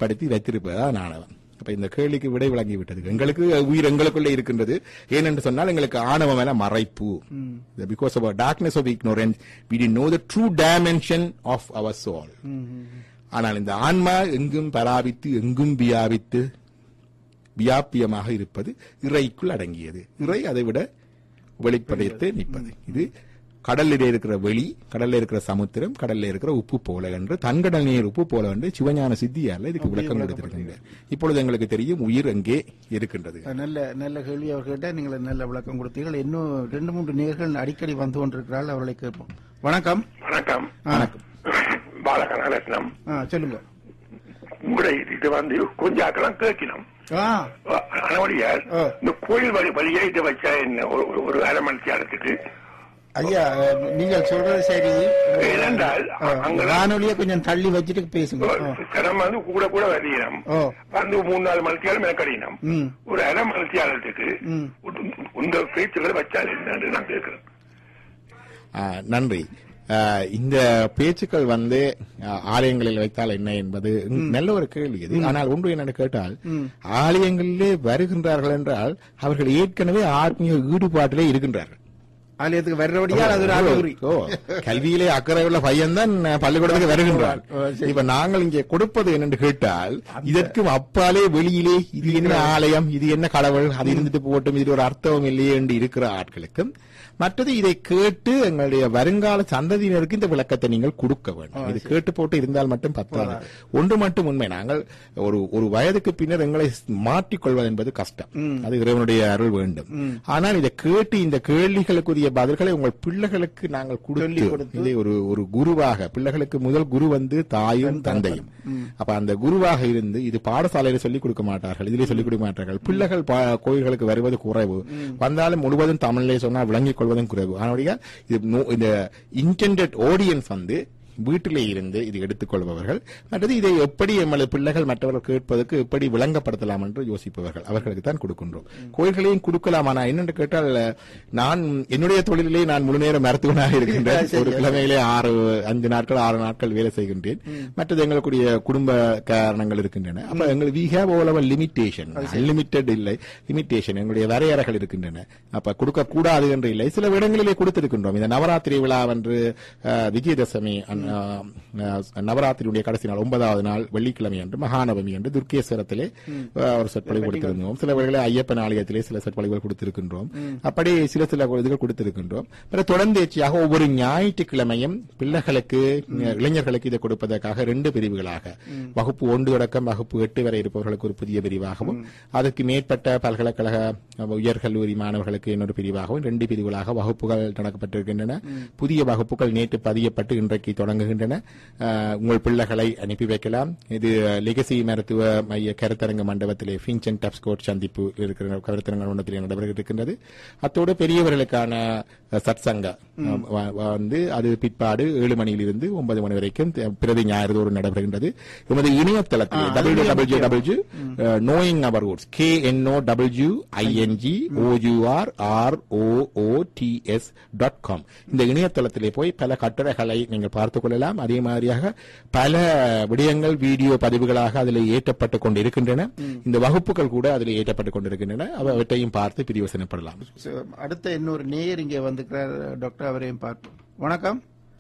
படுத்தி வைத்திருப்பதுதான் ஆணவம் அப்ப இந்த கேள்விக்கு விடை வழங்கி விட்டது எங்களுக்கு உயிர் எங்களுக்குள்ளே இருக்கின்றது ஏனென்று சொன்னால் எங்களுக்கு ஆணவம் என மறைப்பு because of darkness of ignorance we didn't know the true dimension of our soul ஆனால் இந்த ஆன்மா எங்கும் பராபித்து எங்கும் வியாபித்து வியாபியமாக இருப்பது இறைக்குள் அடங்கியது இறை அதை விட வெளிப்படைத்து நிற்பது இது கடலில் இருக்கிற வெளி கடல்ல இருக்கிற சமுத்திரம் கடல்ல இருக்கிற உப்பு போல என்று தன்கடல் நீர் உப்பு போல என்று சிவஞான சித்தியார்ல இதுக்கு விளக்கம் கொடுத்திருக்கின்றார் இப்பொழுது எங்களுக்கு தெரியும் உயிர் எங்கே இருக்கின்றது நல்ல நல்ல கேள்வி அவர்கிட்ட நீங்கள் நல்ல விளக்கம் கொடுத்தீர்கள் இன்னும் ரெண்டு மூன்று நேர்கள் அடிக்கடி வந்து கொண்டிருக்கிறார்கள் அவர்களை கேட்போம் வணக்கம் வணக்கம் ஆ, பாலகனரத்னம் ஆ, சொல்லுங்க உங்களுடைய இது வந்து கொஞ்சம் ஆக்கலாம் கேட்கணும் ஆ, அதனுடைய ஆ. இந்த கோயில் வழி வழியா இதை வச்சா என்ன ஒரு- ஒரு- ஒரு அரை மணி நேரத்துக்கு ஐயா அஹ், நீங்கள் சொல்றது சரி ஏனென்றால் ஆ, அங்க வானொலியை கொஞ்சம் தள்ளி வச்சுட்டு பேசுங்க ஆ. சிரமம் வந்து கூட கூட வரையணும் ஓ வந்து மூணு நாலு மணி நேரம் மெனக்கடினோம் ம். ஒரு அரை மணி நேரத்துக்கு ம். இந்த பேச்சுகளை வச்சால் என்னன்னு நான் கேட்கிறேன் ஆ, நன்றி ஆ, இந்த பேச்சுக்கள் வந்து ஆ, ஆலயங்களில் வைத்தால் என்ன என்பது நல்ல ஒரு கேள்வி இது ஆனால் ஒன்று என்னென்னு கேட்டால் ஆலயங்களிலே வருகின்றார்கள் என்றால் அவர்கள் ஏற்கனவே ஆத்மீக ஈடுபாட்டிலே இருக்கின்றார்கள் ஆலயத்துக்கு வர்றபடியா அது ஒரு அறிகுறி ஓ, கல்வியிலே அக்கறை உள்ள பையன் தான் பள்ளிக்கூடத்துக்கு வருகின்றார் ஓ, சரி. இப்ப நாங்கள் இங்கே கொடுப்பது என்னென்று கேட்டால் இதற்கும் அப்பாலே வெளியிலே இது என்ன ஆலயம் இது என்ன கடவுள் அது இருந்துட்டு போட்டும் இது ஒரு அர்த்தம் இல்லையே என்று இருக்கிற ஆட்களுக்கும் மற்றது இதை கேட்டு எங்களுடைய வருங்கால சந்ததியினருக்கு இந்த விளக்கத்தை நீங்கள் கொடுக்க வேண்டும் இது கேட்டு போட்டு இருந்தால் மட்டும் பத்தாது ஒன்று மட்டும் உண்மை நாங்கள் ஒரு ஒரு வயதுக்கு பின்னர் எங்களை மாற்றிக்கொள்வது என்பது கஷ்டம் அது இறைவனுடைய அருள் வேண்டும் ஆனால் இதை கேட்டு இந்த கேள்விகளுக்குரிய பதில்களை உங்கள் பிள்ளைகளுக்கு நாங்கள் கொடுத்து இதை ஒரு ஒரு குருவாக பிள்ளைகளுக்கு முதல் குரு வந்து தாயும் தந்தையும் அப்ப அந்த குருவாக இருந்து இது பாடசாலையில சொல்லிக் கொடுக்க மாட்டார்கள் இதிலே சொல்லிக் கொடுக்க மாட்டார்கள் பிள்ளைகள் பா- கோயில்களுக்கு வருவது குறைவு வந்தாலும் முழுவதும் தமிழிலே சொன்னால் விளங்கிக் கொள்வதும் குறைவு ஆனால் இது நோ- இந்த இன்டெண்டட் ஆடியன்ஸ் வந்து வீட்டிலே இருந்து இது எடுத்துக்கொள்பவர்கள் மற்றது இதை எப்படி எமது பிள்ளைகள் மற்றவர்கள் கேட்பதற்கு எப்படி விளங்கப்படுத்தலாம் என்று யோசிப்பவர்கள் அவர்களுக்கு தான் கொடுக்கின்றோம் கோயில்களையும் கொடுக்கலாம் ஆனால் என்னென்று கேட்டால் நான் என்னுடைய தொழிலிலே நான் முழு நேரம் மருத்துவனாக இருக்கின்றேன் ஒரு கிழமையிலே ஆறு அஞ்சு நாட்கள் ஆறு நாட்கள் வேலை செய்கின்றேன் மற்றது எங்களுக்குரிய குடும்ப காரணங்கள் இருக்கின்றன அப்ப எங்களுக்கு we have all our limitation unlimited இல்லை லிமிட்டேஷன் எங்களுடைய வரையறைகள் இருக்கின்றன அப்ப கொடுக்க கூடாது என்று இல்லை சில இடங்களிலே கொடுத்திருக்கின்றோம் இந்த நவராத்திரி விழா என்று அஹ், விஜயதசமி அன்- அஹ், அஹ், நவராத்திரியுடைய கடைசி நாள் ஒன்பதாவது நாள் வெள்ளிக்கிழமை அன்று மகாநவமி என்று துர்க்கேஸ்வரத்திலே அஹ், ஒரு சொற்பொழிவு கொடுத்திருந்தோம் சில வேளைகளை ஐயப்பன் ஆலயத்திலே சில சொற்பொழிவுகள் கொடுத்திருக்கின்றோம் அப்படி சில சில இதுகள் கொடுத்திருக்கின்றோம் பிறகு தொடர்ந்தேச்சியாக ஒவ்வொரு ஞாயிற்றுக்கிழமையும் பிள்ளைகளுக்கு இளைஞர்களுக்கு இதை கொடுப்பதற்காக ரெண்டு பிரிவுகளாக வகுப்பு ஒன்று தொடக்கம் வகுப்பு எட்டு வரை இருப்பவர்களுக்கு ஒரு புதிய பிரிவாகவும் அதற்கு மேற்பட்ட பல்கலைக்கழக அஹ், உயர்கல்லூரி மாணவர்களுக்கு இன்னொரு பிரிவாகவும் ரெண்டு பிரிவுகளாக வகுப்புகள் நடக்கப்பட்டிருக்கின்றன புதிய வகுப்புகள் நேற்று பதியப்பட்டு இன்றைக்கு தொடங்குகின்றன அஹ், உங்கள் பிள்ளைகளை அனுப்பி வைக்கலாம் இது லெகசி மருத்துவ மைய கருத்தரங்க மண்டபத்திலே ஃபின்சன் டப்ஸ்கோட் சந்திப்பு இருக்கிற கருத்தரங்க மண்டபத்திலே நடைபெற இருக்கின்றது அத்தோடு பெரியவர்களுக்கான அஹ், சத்சங்க அஹ், வ- வந்து அது பிற்பாடு ஏழு மணியிலிருந்து ஒன்பது மணி வரைக்கும் த- பிரதி ஞாயிறு தோறும் நடைபெறுகின்றது எமது இணையதளத்தில் W W W knowing our roots K N O W I N G O U R R O O T S dot com இந்த இணையதளத்திலே போய் பல கட்டுரைகளை நீங்கள் பார்த்துக் கொள்ளலாம் அதே மாதிரியாக பல விடயங்கள் வீடியோ பதிவுகளாக அதில் ஏற்றப்பட்டுக் கொண்டிருக்கின்றன இந்த வகுப்புகள் கூட அதில் ஏற்றப்பட்டுக் கொண்டிருக்கின்றன அவ- அவற்றையும் பார்த்து பிரியோசனைப்படலாம் சோ, அடுத்த இன்னொரு நேயர் இங்கே வந்துக்கிறார் டாக்டர் அவரையும் பார்ப்போம் வணக்கம்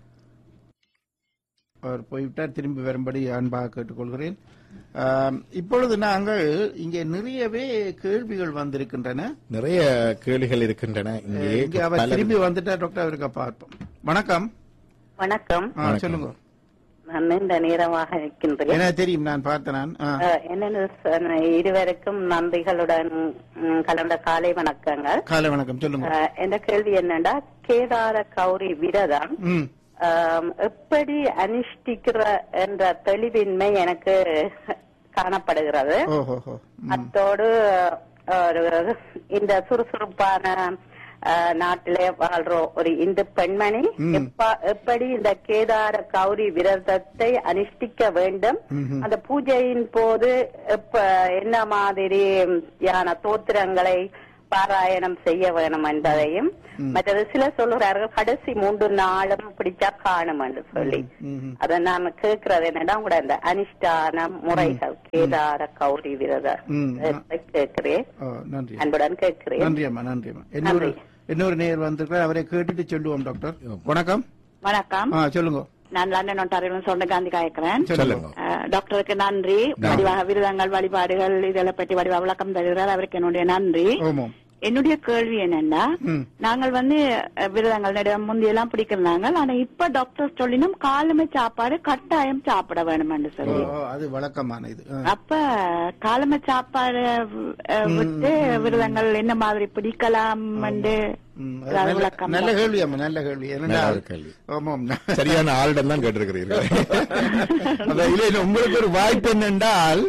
அவர் போய்விட்டார் திரும்பி வரும்படி அன்பாக கேட்டுக்கொள்கிறேன் ஆம், இப்பொழுது நாங்கள் இங்கே நிறையவே கேள்விகள் வந்திருக்கின்றன நிறைய கேள்விகள் இருக்கின்றன இங்கே இங்கே அவர் பல- திரும்பி வந்துட்டார் டாக்டர் அவருக்கு பார்ப்போம் வணக்கம் வணக்கம் ஆ, சொல்லுங்க நான் நீண்ட நேரமாக இருக்கின்றேன் எனக்கு தெரியும் நான் பார்த்தேன் நான் ஆ, அஹ், என்னென்ன சொன்ன இருவருக்கும் நன்றிகளுடன் ம், கலந்த காலை வணக்கங்கள் காலை வணக்கம் சொல்லுங்க அஹ், என்ற கேள்வி என்னன்னா கேதார கௌரி விரதம் ம் ஆம், எப்படி அனுஷ்டிக்கிற என்ற தெளிவின்மை எனக்கு காணப்படுகிறது ஓஹோ ஹோ அத்தோடு ஒரு இந்த சுறுசுறுப்பான அஹ், நாட்டிலே வாழ்ற ஒரு இந்து பெண்மணி எப்ப- எப்படி இந்த கேதார கௌரி விரதத்தை அனுஷ்டிக்க வேண்டும் அந்த பூஜையின் போது எப்ப என்ன மாதிரி யான தோத்திரங்களை பாராயணம் செய்ய வேணும் என்பதையும் மற்றது சிலர் சொல்லுகிறார்கள் கடைசி மூன்று நாளும் பிடிச்சா காணும் என்று சொல்லி ம். அதை நான் கேட்கறது என்னன்னா உங்களோட அந்த அனுஷ்டான முறைகள் கேதார கௌரி விரத ம். இதை கேட்கிறேன் ஓ, நன்றி அன்புடன் கேட்கிறேன் நன்றி அம்மா நன்றி அம்மா இன்னொரு நன்றி. இன்னொரு நேர் வந்திருக்கிறார் அவரை கேட்டுட்டு சொல்லுவோம் டாக்டர் வணக்கம் வணக்கம் ஆ சொல்லுங்க நான் லண்டன் ஒன்டாரியில் சொன்ன காந்தி காயக்கிறேன் சொல்லுங்க அஹ், டாக்டருக்கு நன்றி வடிவாக விருதங்கள் வழிபாடுகள் இதெல்லாம் பற்றி வடிவா விளக்கம் தருகிறார் அவருக்கு என்னுடைய நன்றி ஆமாம் என்னுடைய கேள்வி என்னன்னா ம். நாங்கள் வந்து அஹ், விரதங்கள் நட முந்தியெல்லாம் பிடிக்கிறாங்க ஆனா இப்ப டாக்டர் சொல்லினும் காலமை சாப்பாடு கட்டாயம் சாப்பிட வேணும் என்று ஓ, சொல்லி ஓ, அது வழக்கமான இது ஆ. அப்ப காலமை சாப்பாடு அஹ், விட்டு விரதங்கள் என்ன மாதிரி பிடிக்கலாம் என்று ம், அது ஏதாவது நல்ல- விளக்கம் நல்ல கேள்வி அம்மா நல்ல கேள்வி நல்ல என்னன்னா ஒரு கேள்வி. ஆமாம் சரியான ஆளிடம் தான் கேட்டிருக்கிறீர்கள் அப்ப இல்ல, இல்ல, உங்களுக்கு ஒரு வாய்ப்பு என்னென்றால்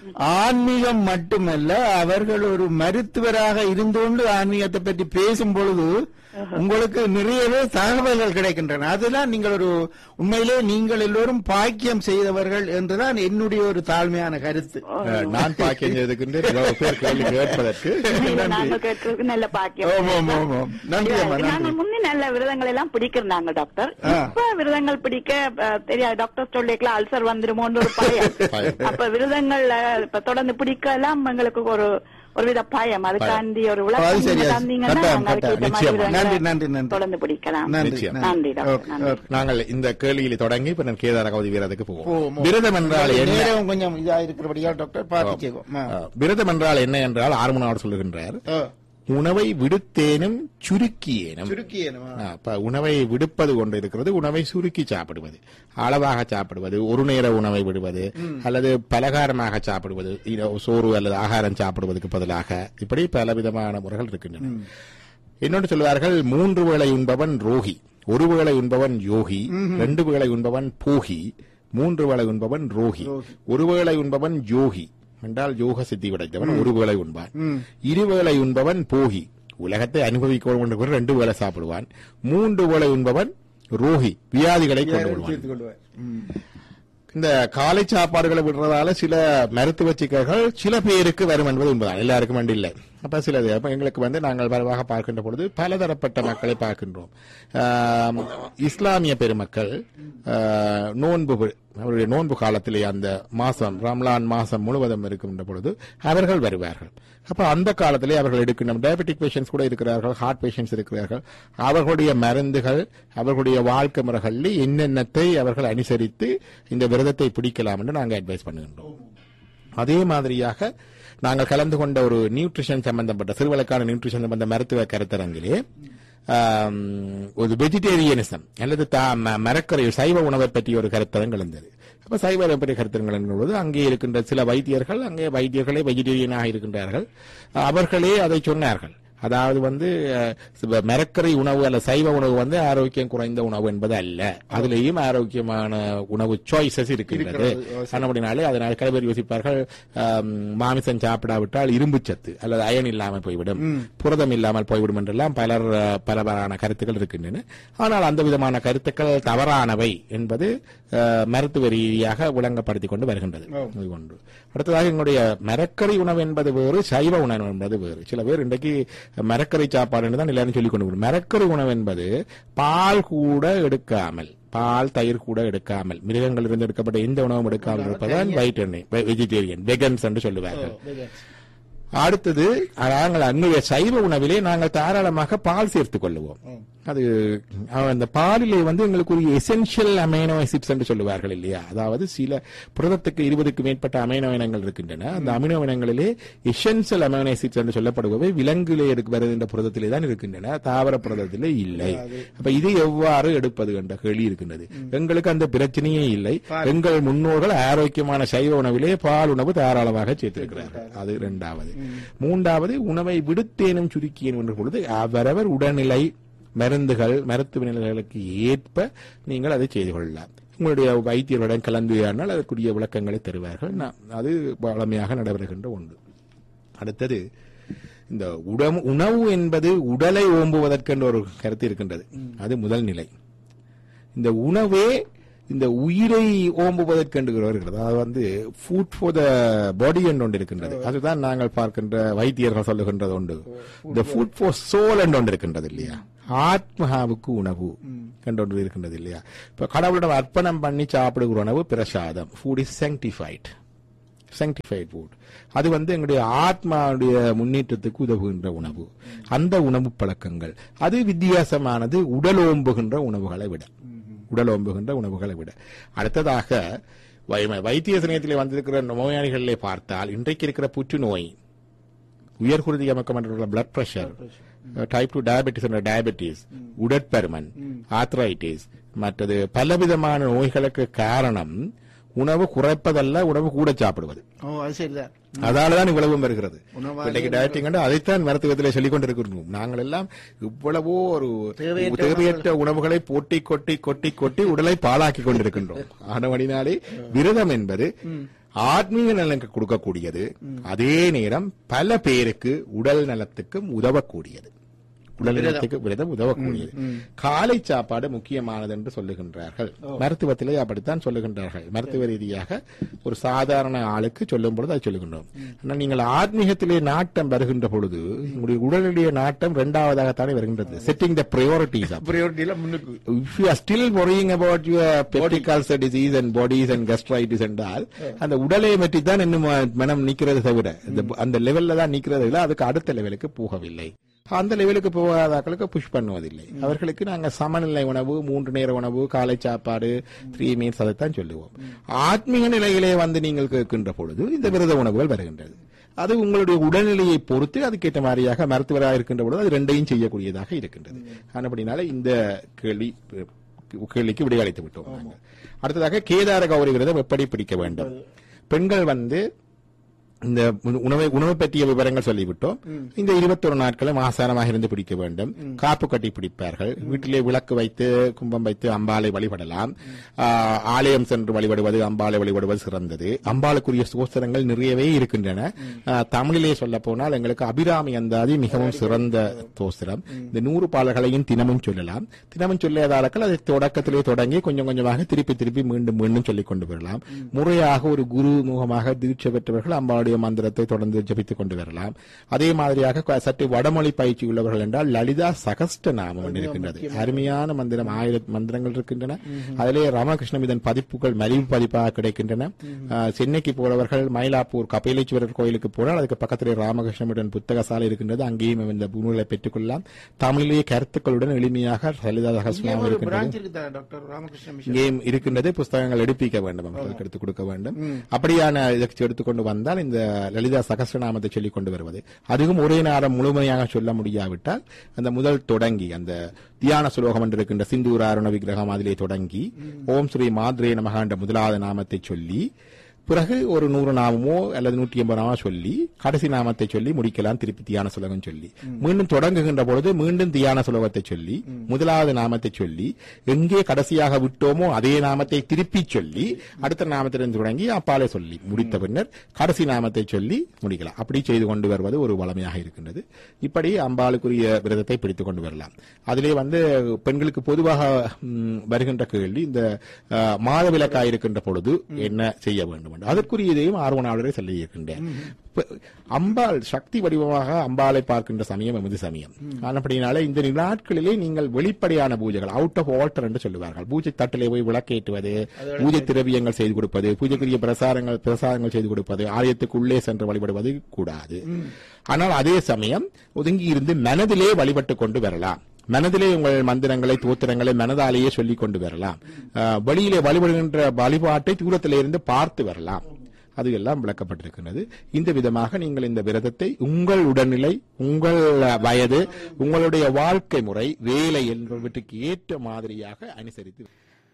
ஆன்மீகம் மட்டுமல்ல அவர்கள் ஒரு மருத்துவராக இருந்து கொண்டு ஆன்மீகத்தை பற்றி பேசும் பொழுது உங்களுக்கு நிறையவே தகவல்கள் கிடைக்கின்றன அதெல்லாம் நீங்கள் ஒரு உண்மையிலே நீங்கள் எல்லோரும் பாக்கியம் செய்தவர்கள் என்றுதான் என்னுடைய ஒரு தாழ்மையான கருத்து அஹ், நான் பாக்கியம் செய்திருக்கின்றேன் இவ்வளவு பேர் கேள்வி கேட்பதற்கு இல்ல, நாங்கள் கேட்கறதுக்கு நல்ல பாக்கியம் ஆமாம், ஆமாம், ஆமாம். நன்றி அம்மா, நன்றி. நாங்கள் முன்னே நல்ல விரதங்கள் எல்லாம் பிடிக்கிறாங்க டாக்டர் ஆ. இப்ப விரதங்கள் பிடிக்க அஹ், தெரியாது டாக்டர் சொல்லிக்கலாம் அல்சர் வந்துருமோன்னு ஒரு பயம் பயம். அப்ப விரதங்கள்ல இப்ப தொடர்ந்து பிடிக்கலாம் எங்களுக்கு ஒரு ஒருவித பயம் அதுக்காண்டி ஒரு அது விளக்கம் சரி, நீங்க அது தந்தீங்கன்னா கட்டாயம், நாங்க அதுக்கு கட்டாயம். ஏத்த மாதிரி நிச்சயமா. விரதங்களை நன்றி, நன்றி, நன்றி. தொடர்ந்து பிடிக்கலாம் நன்றி நிச்சயம். நன்றி டாக்டர், ஓகே, நன்றி. ஓகே. நாங்கள் இந்த கேள்வியில தொடங்கி இப்ப நான் கேதார கௌதி வீரத்துக்கு போவோம். போவோம் விரதம் என்றால் என்ன நேரம் கொஞ்சம் இதா இருக்கிறபடியா டாக்டர் பார்த்து கேட்கும் ஆ. அஹ், விரதம் என்றால் என்ன என்றால் ஆறுமனார் சொல்லுகின்றார் ஆ. உணவை விடுத்தேனும் சுருக்கியேனும் சுருக்கியேனுமா? ஆ, அப்ப உணவை விடுப்பது கொண்டு இருக்கிறது உணவை சுருக்கி சாப்பிடுவது அளவாக சாப்பிடுவது ஒரு நேர உணவை விடுவது அல்லது பலகாரமாக சாப்பிடுவது இதோ சோறு அல்லது ஆகாரம் சாப்பிடுவதற்கு பதிலாக இப்படி பல விதமான முறைகள் இருக்கின்றன இன்னொன்று சொல்வார்கள் மூன்று வேளை உண்பவன் ரோகி ஒரு வேளை உண்பவன் யோகி ரெண்டு வேளை உண்பவன் போகி மூன்று வேளை உண்பவன் ரோகி ஒரு வேளை உண்பவன் யோகி என்றால் யோக சித்தி படைத்தவன் ஒரு வேளை உண்பான் இருவேளை உண்பவன் போகி உலகத்தை அனுபவிக்க என்று ரெண்டு வேளை சாப்பிடுவான் மூன்று வேளை உண்பவன் ரோகி வியாதிகளை கொண்டு விடுவான் தீர்த்து கொள்வார் ம். இந்த காலை சாப்பாடுகளை விடுறதால சில மருத்துவ சிக்கல்கள் சில பேருக்கு வரும் என்பது உண்மைதான் எல்லாருக்கும் வேண்டி இல்லை அப்ப சிலது அப்ப எங்களுக்கு வந்து நாங்கள் வரவாக பார்க்கின்ற பொழுது பலதரப்பட்ட மக்களை பார்க்கின்றோம் ஆம், இஸ்லாமிய பெருமக்கள் ஆ, நோன்பு வி- அவருடைய நோன்பு காலத்திலே அந்த மாசம் ரம்லான் மாசம் முழுவதும் இருக்கின்ற பொழுது அவர்கள் வருவார்கள் அப்ப அந்த காலத்திலே அவர்கள் எடுக்கின்ற டயபெட்டிக் பேஷண்ட்ஸ் கூட இருக்கிறார்கள் ஹார்ட் பேஷண்ட்ஸ் இருக்கிறார்கள் அவர்களுடைய மருந்துகள் அவர்களுடைய வாழ்க்கை முறைகளில் என்னென்னத்தை அவர்கள் அனுசரித்து இந்த விரதத்தை பிடிக்கலாம் என்று நாங்கள் அட்வைஸ் பண்ணுகின்றோம் அதே மாதிரியாக நாங்கள் கலந்து கொண்ட ஒரு நியூட்ரிஷன் சம்பந்தப்பட்ட சிறுவளுக்கான நியூட்ரிஷன் சம்பந்த மருத்துவ கருத்தரங்கிலே ஆம், ஒரு வெஜிடேரியனிசம் அல்லது தா- ம- மரக்கரை சைவ உணவை பற்றி ஒரு கருத்தரங்கு இருந்தது அப்ப சைவ உணவை பற்றிய கருத்தரங்கள் என்பது அங்கே இருக்கின்ற சில வைத்தியர்கள் அங்கே வைத்தியர்களே வெஜிடேரியனாக இருக்கின்றார்கள் அவர்களே அதை சொன்னார்கள் அதாவது வந்து அஹ், சிவ- மரக்கரை உணவு அல்ல சைவ உணவு வந்து ஆரோக்கியம் குறைந்த உணவு என்பது அல்ல அதுலேயும் ஆரோக்கியமான உணவு சாய்ஸஸ் இருக்கின்றது அப்படினாலே அதனால் சில பேர் யோசிப்பார்கள் ஆம், மாமிசம் சாப்பிடாவிட்டால் இரும்பு சத்து அல்லது அயன் இல்லாமல் போய்விடும் புரதம் இல்லாமல் போய்விடும் என்றெல்லாம் பலர் அஹ், பலவாறான கருத்துக்கள் இருக்கின்றன ஆனால் அந்த விதமான கருத்துக்கள் தவறானவை என்பது அஹ், மருத்துவ ரீதியாக விளங்கப்படுத்திக் கொண்டு வருகின்றது இது ஒன்று அடுத்ததாக எங்களுடைய மரக்கறி உணவு என்பது வேறு சைவ உணவு என்பது வேறு சில பேர் இன்றைக்கு மரக்கறி சாப்பாடு என்று தான் எல்லாரும் சொல்லிக் கொண்டு வரும். மரக்கறி உணவு என்பது பால் கூட எடுக்காமல் பால் தயிர் கூட எடுக்காமல் மிருகங்கள் இருந்து எடுக்கப்பட்ட எந்த உணவும் எடுக்காமல் இருப்பதுதான் வைட் எண்ணெய் வெஜிடேரியன் வெகன்ஸ் என்று சொல்லுவார்கள் அடுத்தது நாங்கள் அன்றைய சைவ உணவிலே நாங்கள் தாராளமாக பால் சேர்த்துக் கொள்ளுவோம் அது அஹ், அந்த பாலிலே வந்து எங்களுக்கு ஒரு எசென்ஷியல் அமைனோ ஆசிட்ஸ் என்று சொல்லுவார்கள் இல்லையா அதாவது சில புரதத்துக்கு இருபதுக்கு மேற்பட்ட அமைனோ இனங்கள் இருக்கின்றன அந்த அமினோ இனங்களிலே எசென்ஷியல் அமைனோ ஆசிட்ஸ் என்று சொல்லப்படுபவை விலங்குகளே எடுக்க வருகின்ற புரதத்திலே தான் இருக்கின்றன தாவர புரதத்திலே இல்லை அப்ப இது எவ்வாறு எடுப்பது என்ற கேள்வி இருக்கின்றது எங்களுக்கு அந்த பிரச்சனையே இல்லை எங்கள் முன்னோர்கள் ஆரோக்கியமான சைவ உணவிலே பால் உணவு தாராளமாக சேர்த்திருக்கிறார்கள் அது இரண்டாவது மூன்றாவது உணவை விடுத்தேனும் சுருக்கியேனும் என்ற பொழுது அவரவர் உடல்நிலை மருந்துகள் மருத்துவ நிலைகளுக்கு ஏற்ப நீங்கள் அதை செய்து கொள்ளலாம் உங்களுடைய வைத்தியருடன் கலந்துரையாடினால் அதற்குரிய விளக்கங்களை தருவார்கள் நான் அது வளமையாக நடைபெறுகின்ற ஒன்று அடுத்தது இந்த உடம்பு உணவு என்பது உடலை ஓம்புவதற்கென்ற ஒரு கருத்து இருக்கின்றது அது முதல் நிலை இந்த உணவே இந்த உயிரை ஓம்புவதற்கு என்று வருகிறது அது வந்து ஃபுட் ஃபார் த பாடி என்று ஒன்று இருக்கின்றது அதுதான் நாங்கள் பார்க்கின்ற வைத்தியர்கள் சொல்லுகின்றது உண்டு இந்த ஃபுட் ஃபார் சோல் என்று ஒன்று இருக்கின்றது இல்லையா ஆத்மஹாவுக்கு உணவு என்று ஒன்று இருக்கின்றது இல்லையா இப்ப கடவுளிடம் அர்ப்பணம் பண்ணி சாப்பிடுகிற உணவு பிரசாதம் food is sanctified sanctified food அது வந்து எங்களுடைய ஆத்மாவுடைய முன்னேற்றத்துக்கு உதவுகின்ற உணவு அந்த உணவு பழக்கங்கள் அது வித்தியாசமானது உடல் ஓம்புகின்ற உணவுகளை விட உடல் ஓம்புகின்ற உணவுகளை விட அடுத்ததாக வை- வைத்திய சமயத்திலே வந்திருக்கிற நோயாளிகளிலே பார்த்தால் இன்றைக்கு இருக்கிற புற்றுநோய் உயர்குருதி அமைக்கப்பட்டுள்ள blood pressure type two diabetes என்ற டயபெட்டிஸ் உடற்பருமன் ஆத்ரைட்டிஸ் மற்றது பலவிதமான நோய்களுக்கு காரணம் உணவு குறைப்பதல்ல உணவு கூட சாப்பிடுவது ஓ அது சரிதான் அதாலதான் இவ்வளவும் வருகிறது உணவாக இன்னைக்கு டயட்டிங் அதைத்தான் மருத்துவத்திலே சொல்லிக் கொண்டிருக்கிறோம் நாங்கள் எல்லாம் இவ்வளவோ ஒரு தேவையற்ற தேவையற்ற உணவுகளை போட்டி கொட்டி கொட்டி கொட்டி உடலை பாழாக்கி கொண்டிருக்கின்றோம் ஆனவடினாலே விரதம் என்பது ஆத்மீக நலனுக்கு கொடுக்கக்கூடியது அதே நேரம் பல பேருக்கு உடல் நலத்துக்கும் உதவக்கூடியது உடல் நலத்துக்கு விரதம் உதவக்கூடியது காலை சாப்பாடு முக்கியமானது என்று சொல்லுகின்றார்கள் மருத்துவத்திலே அப்படித்தான் சொல்லுகின்றார்கள் மருத்துவ ரீதியாக ஒரு சாதாரண ஆளுக்கு சொல்லும் பொழுது அதை சொல்லுகின்றோம் ஆனால் நீங்கள் ஆத்மீகத்திலே நாட்டம் வருகின்ற பொழுது உங்களுடைய உடலுடைய நாட்டம் இரண்டாவதாகத்தானே வருகின்றது செட்டிங் த ப்ரையாரிட்டிஸ் ப்ரையாரிட்டியில முன்னுக்கு if you are still worrying about your peptic ulcer disease and bodies and gastritis என்றால் அந்த உடலை பற்றி தான் இன்னும் மனம் நிக்கிறது தவிர இந்த- அந்த லெவல்ல தான் நிக்கிறது இல்ல அதுக்கு அடுத்த லெவலுக்கு போகவில்லை அந்த லெவலுக்கு போகாதாக்களுக்கு புஷ் பண்ணுவதில்லை அவர்களுக்கு நாங்க சமநிலை உணவு மூன்று நேர உணவு காலை சாப்பாடு த்ரீ மீல்ஸ் அதைத்தான் சொல்லுவோம் ஆத்மீக நிலையிலே வந்து நீங்கள் கேட்கின்ற பொழுது இந்த விரத உணவுகள் வருகின்றது அது உங்களுடைய உடல்நிலையை பொறுத்து அதுக்கேற்ற மாதிரியாக மருத்துவராக இருக்கின்ற பொழுது அது ரெண்டையும் செய்யக்கூடியதாக இருக்கின்றது ஆனபடினால இந்த கேள்வி கேள்விக்கு விடையளித்து விட்டோம் நாங்கள் அடுத்ததாக கேதார கௌரி விரதம் எப்படி பிடிக்க வேண்டும் பெண்கள் வந்து இந்த உணவை உணவு பற்றிய விவரங்கள் சொல்லிவிட்டோம் இந்த இருபத்தொரு நாட்களும் ஆசாரமாக இருந்து பிடிக்க வேண்டும் காப்பு கட்டி பிடிப்பார்கள் வீட்டிலே விளக்கு வைத்து கும்பம் வைத்து அம்பாளை வழிபடலாம் ஆஹ், ஆலயம் சென்று வழிபடுவது அம்பாளை வழிபடுவது சிறந்தது அம்பாளுக்குரிய சோஸ்திரங்கள் நிறையவே இருக்கின்றன ஆஹ், தமிழிலே சொல்ல போனால் எங்களுக்கு அபிராமி அந்தாதி மிகவும் சிறந்த தோஸ்திரம் இந்த நூறு பாடல்களையும் தினமும் சொல்லலாம் தினமும் சொல்லாதார்கள் அதை தொடக்கத்திலே தொடங்கி கொஞ்சம் கொஞ்சமாக திருப்பி திருப்பி மீண்டும் மீண்டும் சொல்லிக் கொண்டு வரலாம் முறையாக ஒரு குரு முகமாக தீட்சை பெற்றவர்கள் அம்பாளுடைய மந்திரத்தை தொடர்ந்து ஜபித்துக் கொண்டு வரலாம் அதே மாதிரியாக க- சற்று வடமொழி பயிற்சி உள்ளவர்கள் என்றால் லலிதா சகஸ்ட நாமம் ஒன்று இருக்கின்றது அருமையான மந்திரம் ஆயிரம் மந்திரங்கள் இருக்கின்றன அதிலே ராமகிருஷ்ணம் இதன் பதிப்புகள் மலிவு பதிப்பாக கிடைக்கின்றன ஆஹ், சென்னைக்கு போறவர்கள் மயிலாப்பூர் கபிலேஸ்வரர் கோயிலுக்கு போனால் அதுக்கு பக்கத்திலே ராமகிருஷ்ணமுடன் புத்தக சாலை இருக்கின்றது அங்கேயும் இந்த நூலை பெற்றுக்கொள்ளலாம் தமிழிலேயே கருத்துக்களுடன் எளிமையாக லலிதா சகஸ்ரநாமம் ஒரு இருக்கின்றது பிரான்ச் இருக்குதா டாக்டர் ராமகிருஷ்ண மிஷன் இங்கேயும் இருக்கின்றது புஸ்தகங்கள் எடுப்பிக்க வேண்டும் அவர்களுக்கு எடுத்துக் கொடுக்க வேண்டும் அப்படியான இதற்கு எடுத்துக்கொண்டு வந்தால் இந்த லலிதா சகஸ்ரநாமத்தை சொல்லிக் கொண்டு வருவது அதுவும் ஒரே நேரம் முழுமையாக சொல்ல முடியாவிட்டால் அந்த முதல் தொடங்கி அந்த தியான சுலோகம் என்று இருக்கின்ற சிந்தூராருண விக்கிரகம் அதிலே தொடங்கி ஓம் ஸ்ரீ மாத்ரே நமக என்ற முதலாவது நாமத்தை சொல்லி பிறகு ஒரு நூறு நாமமோ அல்லது நூற்றி எண்பது நாமோ சொல்லி கடைசி நாமத்தை சொல்லி முடிக்கலாம் திருப்பி தியான சுலகம் சொல்லி மீண்டும் தொடங்குகின்ற பொழுது மீண்டும் தியான சுலகத்தை சொல்லி முதலாவது நாமத்தை சொல்லி எங்கே கடைசியாக விட்டோமோ அதே நாமத்தை திருப்பி சொல்லி அடுத்த நாமத்திலிருந்து தொடங்கி அப்பாலே சொல்லி முடித்த பின்னர் கடைசி நாமத்தை சொல்லி முடிக்கலாம் அப்படி செய்து கொண்டு வருவது ஒரு வளமையாக இருக்கின்றது இப்படி அம்பாளுக்குரிய விரதத்தை பிடித்துக் கொண்டு வரலாம் அதிலே வந்து பெண்களுக்கு பொதுவாக ம், வருகின்ற கேள்வி இந்த அஹ், மாதவிலக்காய் இருக்கின்ற பொழுது என்ன செய்ய வேண்டும் என்று அதற்குரிய இதையும் ஆர்வனாளரை சொல்லி இருக்கின்றேன் இப்ப அம்பாள் சக்தி வடிவமாக அம்பாளை பார்க்கின்ற சமயம் எமது சமயம் ஆனப்படினாலே இந்த நாட்களிலே நீங்கள் வெளிப்படையான பூஜைகள் அவுட் ஆஃப் ஆல்டர் என்று சொல்லுவார்கள் பூஜை தட்டிலே போய் விளக்கேற்றுவது பூஜை திரவியங்கள் செய்து கொடுப்பது பூஜைக்குரிய பிரசாரங்கள் பிரசாரங்கள் செய்து கொடுப்பது ஆலயத்துக்கு உள்ளே சென்று வழிபடுவது கூடாது ஆனால் அதே சமயம் ஒதுங்கி இருந்து மனதிலே வழிபட்டு கொண்டு வரலாம் மனதிலே உங்கள் மந்திரங்களை தோத்திரங்களை மனதாலேயே சொல்லிக் கொண்டு வரலாம் அஹ், வெளியிலே வழிபடுகின்ற வழிபாட்டை தூரத்திலே இருந்து பார்த்து வரலாம் அது எல்லாம் விளக்கப்பட்டிருக்கிறது இந்த விதமாக நீங்கள் இந்த விரதத்தை உங்கள் உடல்நிலை உங்கள் வயது உங்களுடைய வாழ்க்கை முறை வேலை என்பவற்றுக்கு ஏற்ற மாதிரியாக அனுசரித்து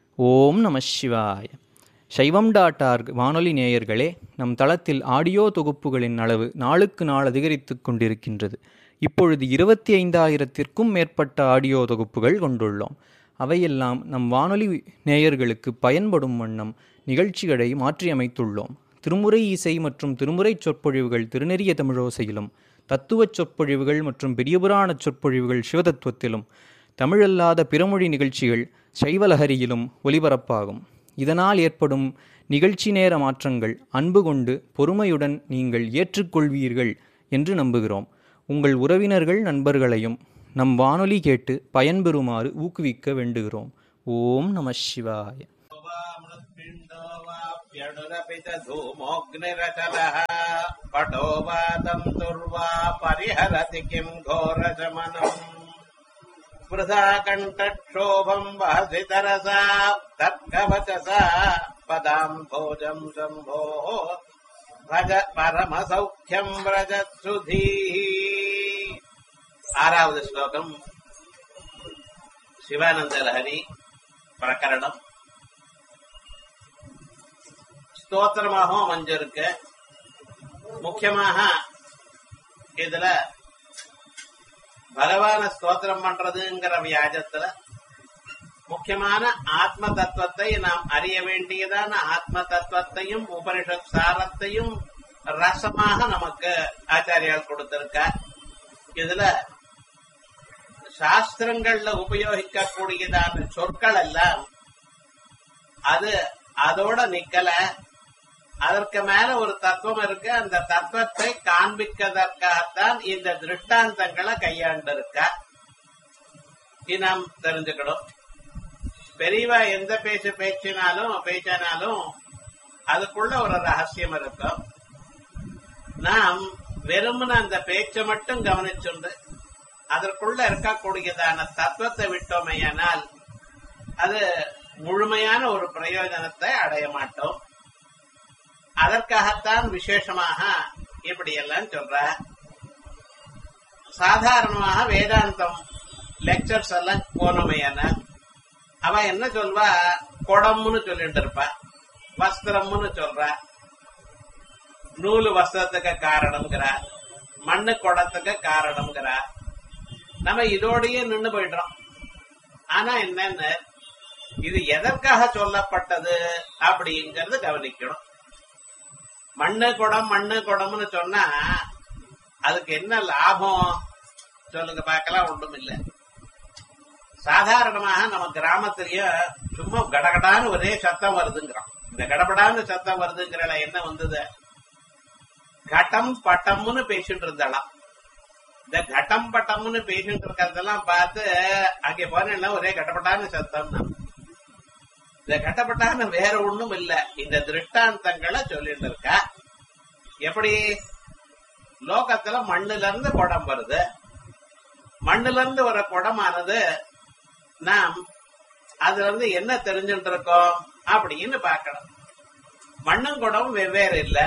ஓம் நம சிவாய சைவம் டாட் ஆர்க் வானொலி நேயர்களே நம் தளத்தில் ஆடியோ தொகுப்புகளின் அளவு நாளுக்கு நாள் அதிகரித்து கொண்டிருக்கின்றது இப்பொழுது இருபத்தி ஐந்தாயிரத்திற்கும் மேற்பட்ட ஆடியோ தொகுப்புகள் கொண்டுள்ளோம் அவையெல்லாம் நம் வானொலி நேயர்களுக்கு பயன்படும் வண்ணம் நிகழ்ச்சிகளை மாற்றியமைத்துள்ளோம் திருமுறை இசை மற்றும் திருமுறை சொற்பொழிவுகள் திருநெறிய தமிழோசையிலும் தத்துவச் சொற்பொழிவுகள் மற்றும் பெரியபுராண சொற்பொழிவுகள் சிவதத்துவத்திலும் தமிழல்லாத பிறமொழி நிகழ்ச்சிகள் சைவலஹரியிலும் ஒலிபரப்பாகும் இதனால் ஏற்படும் நிகழ்ச்சி நேர மாற்றங்கள் அன்பு கொண்டு பொறுமையுடன் நீங்கள் ஏற்றுக்கொள்வீர்கள் என்று நம்புகிறோம் உங்கள் உறவினர்கள் நண்பர்களையும் நம் வானொலி கேட்டு பயன்பெறுமாறு ஊக்குவிக்க வேண்டுகிறோம் ஓம் நம சிவாய मृत्पिण्डो वाप्यणुरपितधूमोऽग्निरचलः पटो वा तन्तुर्वा परिहरति किम् घोरशमनम् वृथा कण्ठक्षोभम् वहसि तरसा तर्कवचसा पदाम् भोजम् शम्भोः भज परमसौख्यम् व्रजत्सुधीः ஆறாவது ஸ்லோகம் சிவானந்த லஹரி பிரகரணம் ஸ்தோத்திரமாகவும் அமைஞ்சிருக்கு முக்கியமாக இதுல பகவான ஸ்தோத்திரம் பண்றதுங்கிற வியாஜத்துல முக்கியமான ஆத்ம தத்துவத்தை நாம் அறிய வேண்டியதான ஆத்ம தத்துவத்தையும் உபனிஷத் சாரத்தையும் ரசமாக நமக்கு ஆச்சாரியால் கொடுத்திருக்கார் இதுல சாஸ்திரங்கள்ல உபயோகிக்கக்கூடியதான சொற்கள் எல்லாம் அது அதோட நிக்கல அதற்கு மேல ஒரு தத்துவம் இருக்கு அந்த தத்துவத்தை காண்பிப்பதற்காகத்தான் இந்த திருஷ்டாந்தங்களை கையாண்டிருக்க இது நாம் தெரிஞ்சுக்கணும் பெரியவா எந்த பேச்சு பேச்சினாலும் பேச்சினாலும் அதுக்குள்ள ஒரு ரகசியம் இருக்கும் நாம் வெறுமன அந்த பேச்சை மட்டும் கவனிச்சுண்டு அதற்குள்ள இருக்கக்கூடியதான தத்துவத்தை விட்டோமையானால் அது முழுமையான ஒரு பிரயோஜனத்தை அடைய மாட்டோம் அதற்காகத்தான் விசேஷமாக இப்படி எல்லாம் சொல்ற சாதாரணமாக வேதாந்தம் லெக்சர்ஸ் எல்லாம் போனோமையானால் அவ என்ன சொல்வா குடம்னு சொல்லிட்டு இருப்பா வஸ்திரம்னு சொல்றா நூலு வஸ்திரத்துக்கு காரணம்ங்கிறா மண்ணு குடத்துக்கு காரணம்ங்கிறா நம்ம இதோடயே நின்னு போயிடுறோம் ஆனா என்னன்னு இது எதற்காக சொல்லப்பட்டது அப்படிங்கறது கவனிக்கணும் மண்ணு குடம் மண்ணு குடம்னு சொன்னா அதுக்கு என்ன லாபம் சொல்லுங்க பார்க்கலாம் ஒன்றும் இல்ல சாதாரணமாக நம்ம கிராமத்திலேயே சும்மா கடகடான்னு ஒரே சத்தம் வருதுங்கிறோம் இந்த கடபடான்னு சத்தம் வருதுங்கிற என்ன வந்தது கட்டம் பட்டம்னு பேசிட்டு இருந்தாலாம் இந்த கட்டம் பட்டம்னு பேசிட்டு இருக்கிறதெல்லாம் பார்த்து அங்கே போனா ஒரே கட்டப்பட்டான்னு சத்தம் தான் இந்த கட்டப்பட்டான்னு வேற ஒண்ணும் இல்ல இந்த திருஷ்டாந்தங்களை சொல்லிட்டு இருக்கா எப்படி லோகத்துல மண்ணுல இருந்து குடம் வருது மண்ணுல இருந்து வர குடமானது நாம் அதுல இருந்து என்ன தெரிஞ்சுட்டு இருக்கோம் அப்படின்னு பார்க்கணும் மண்ணும் குடம் வெவ்வேறு இல்ல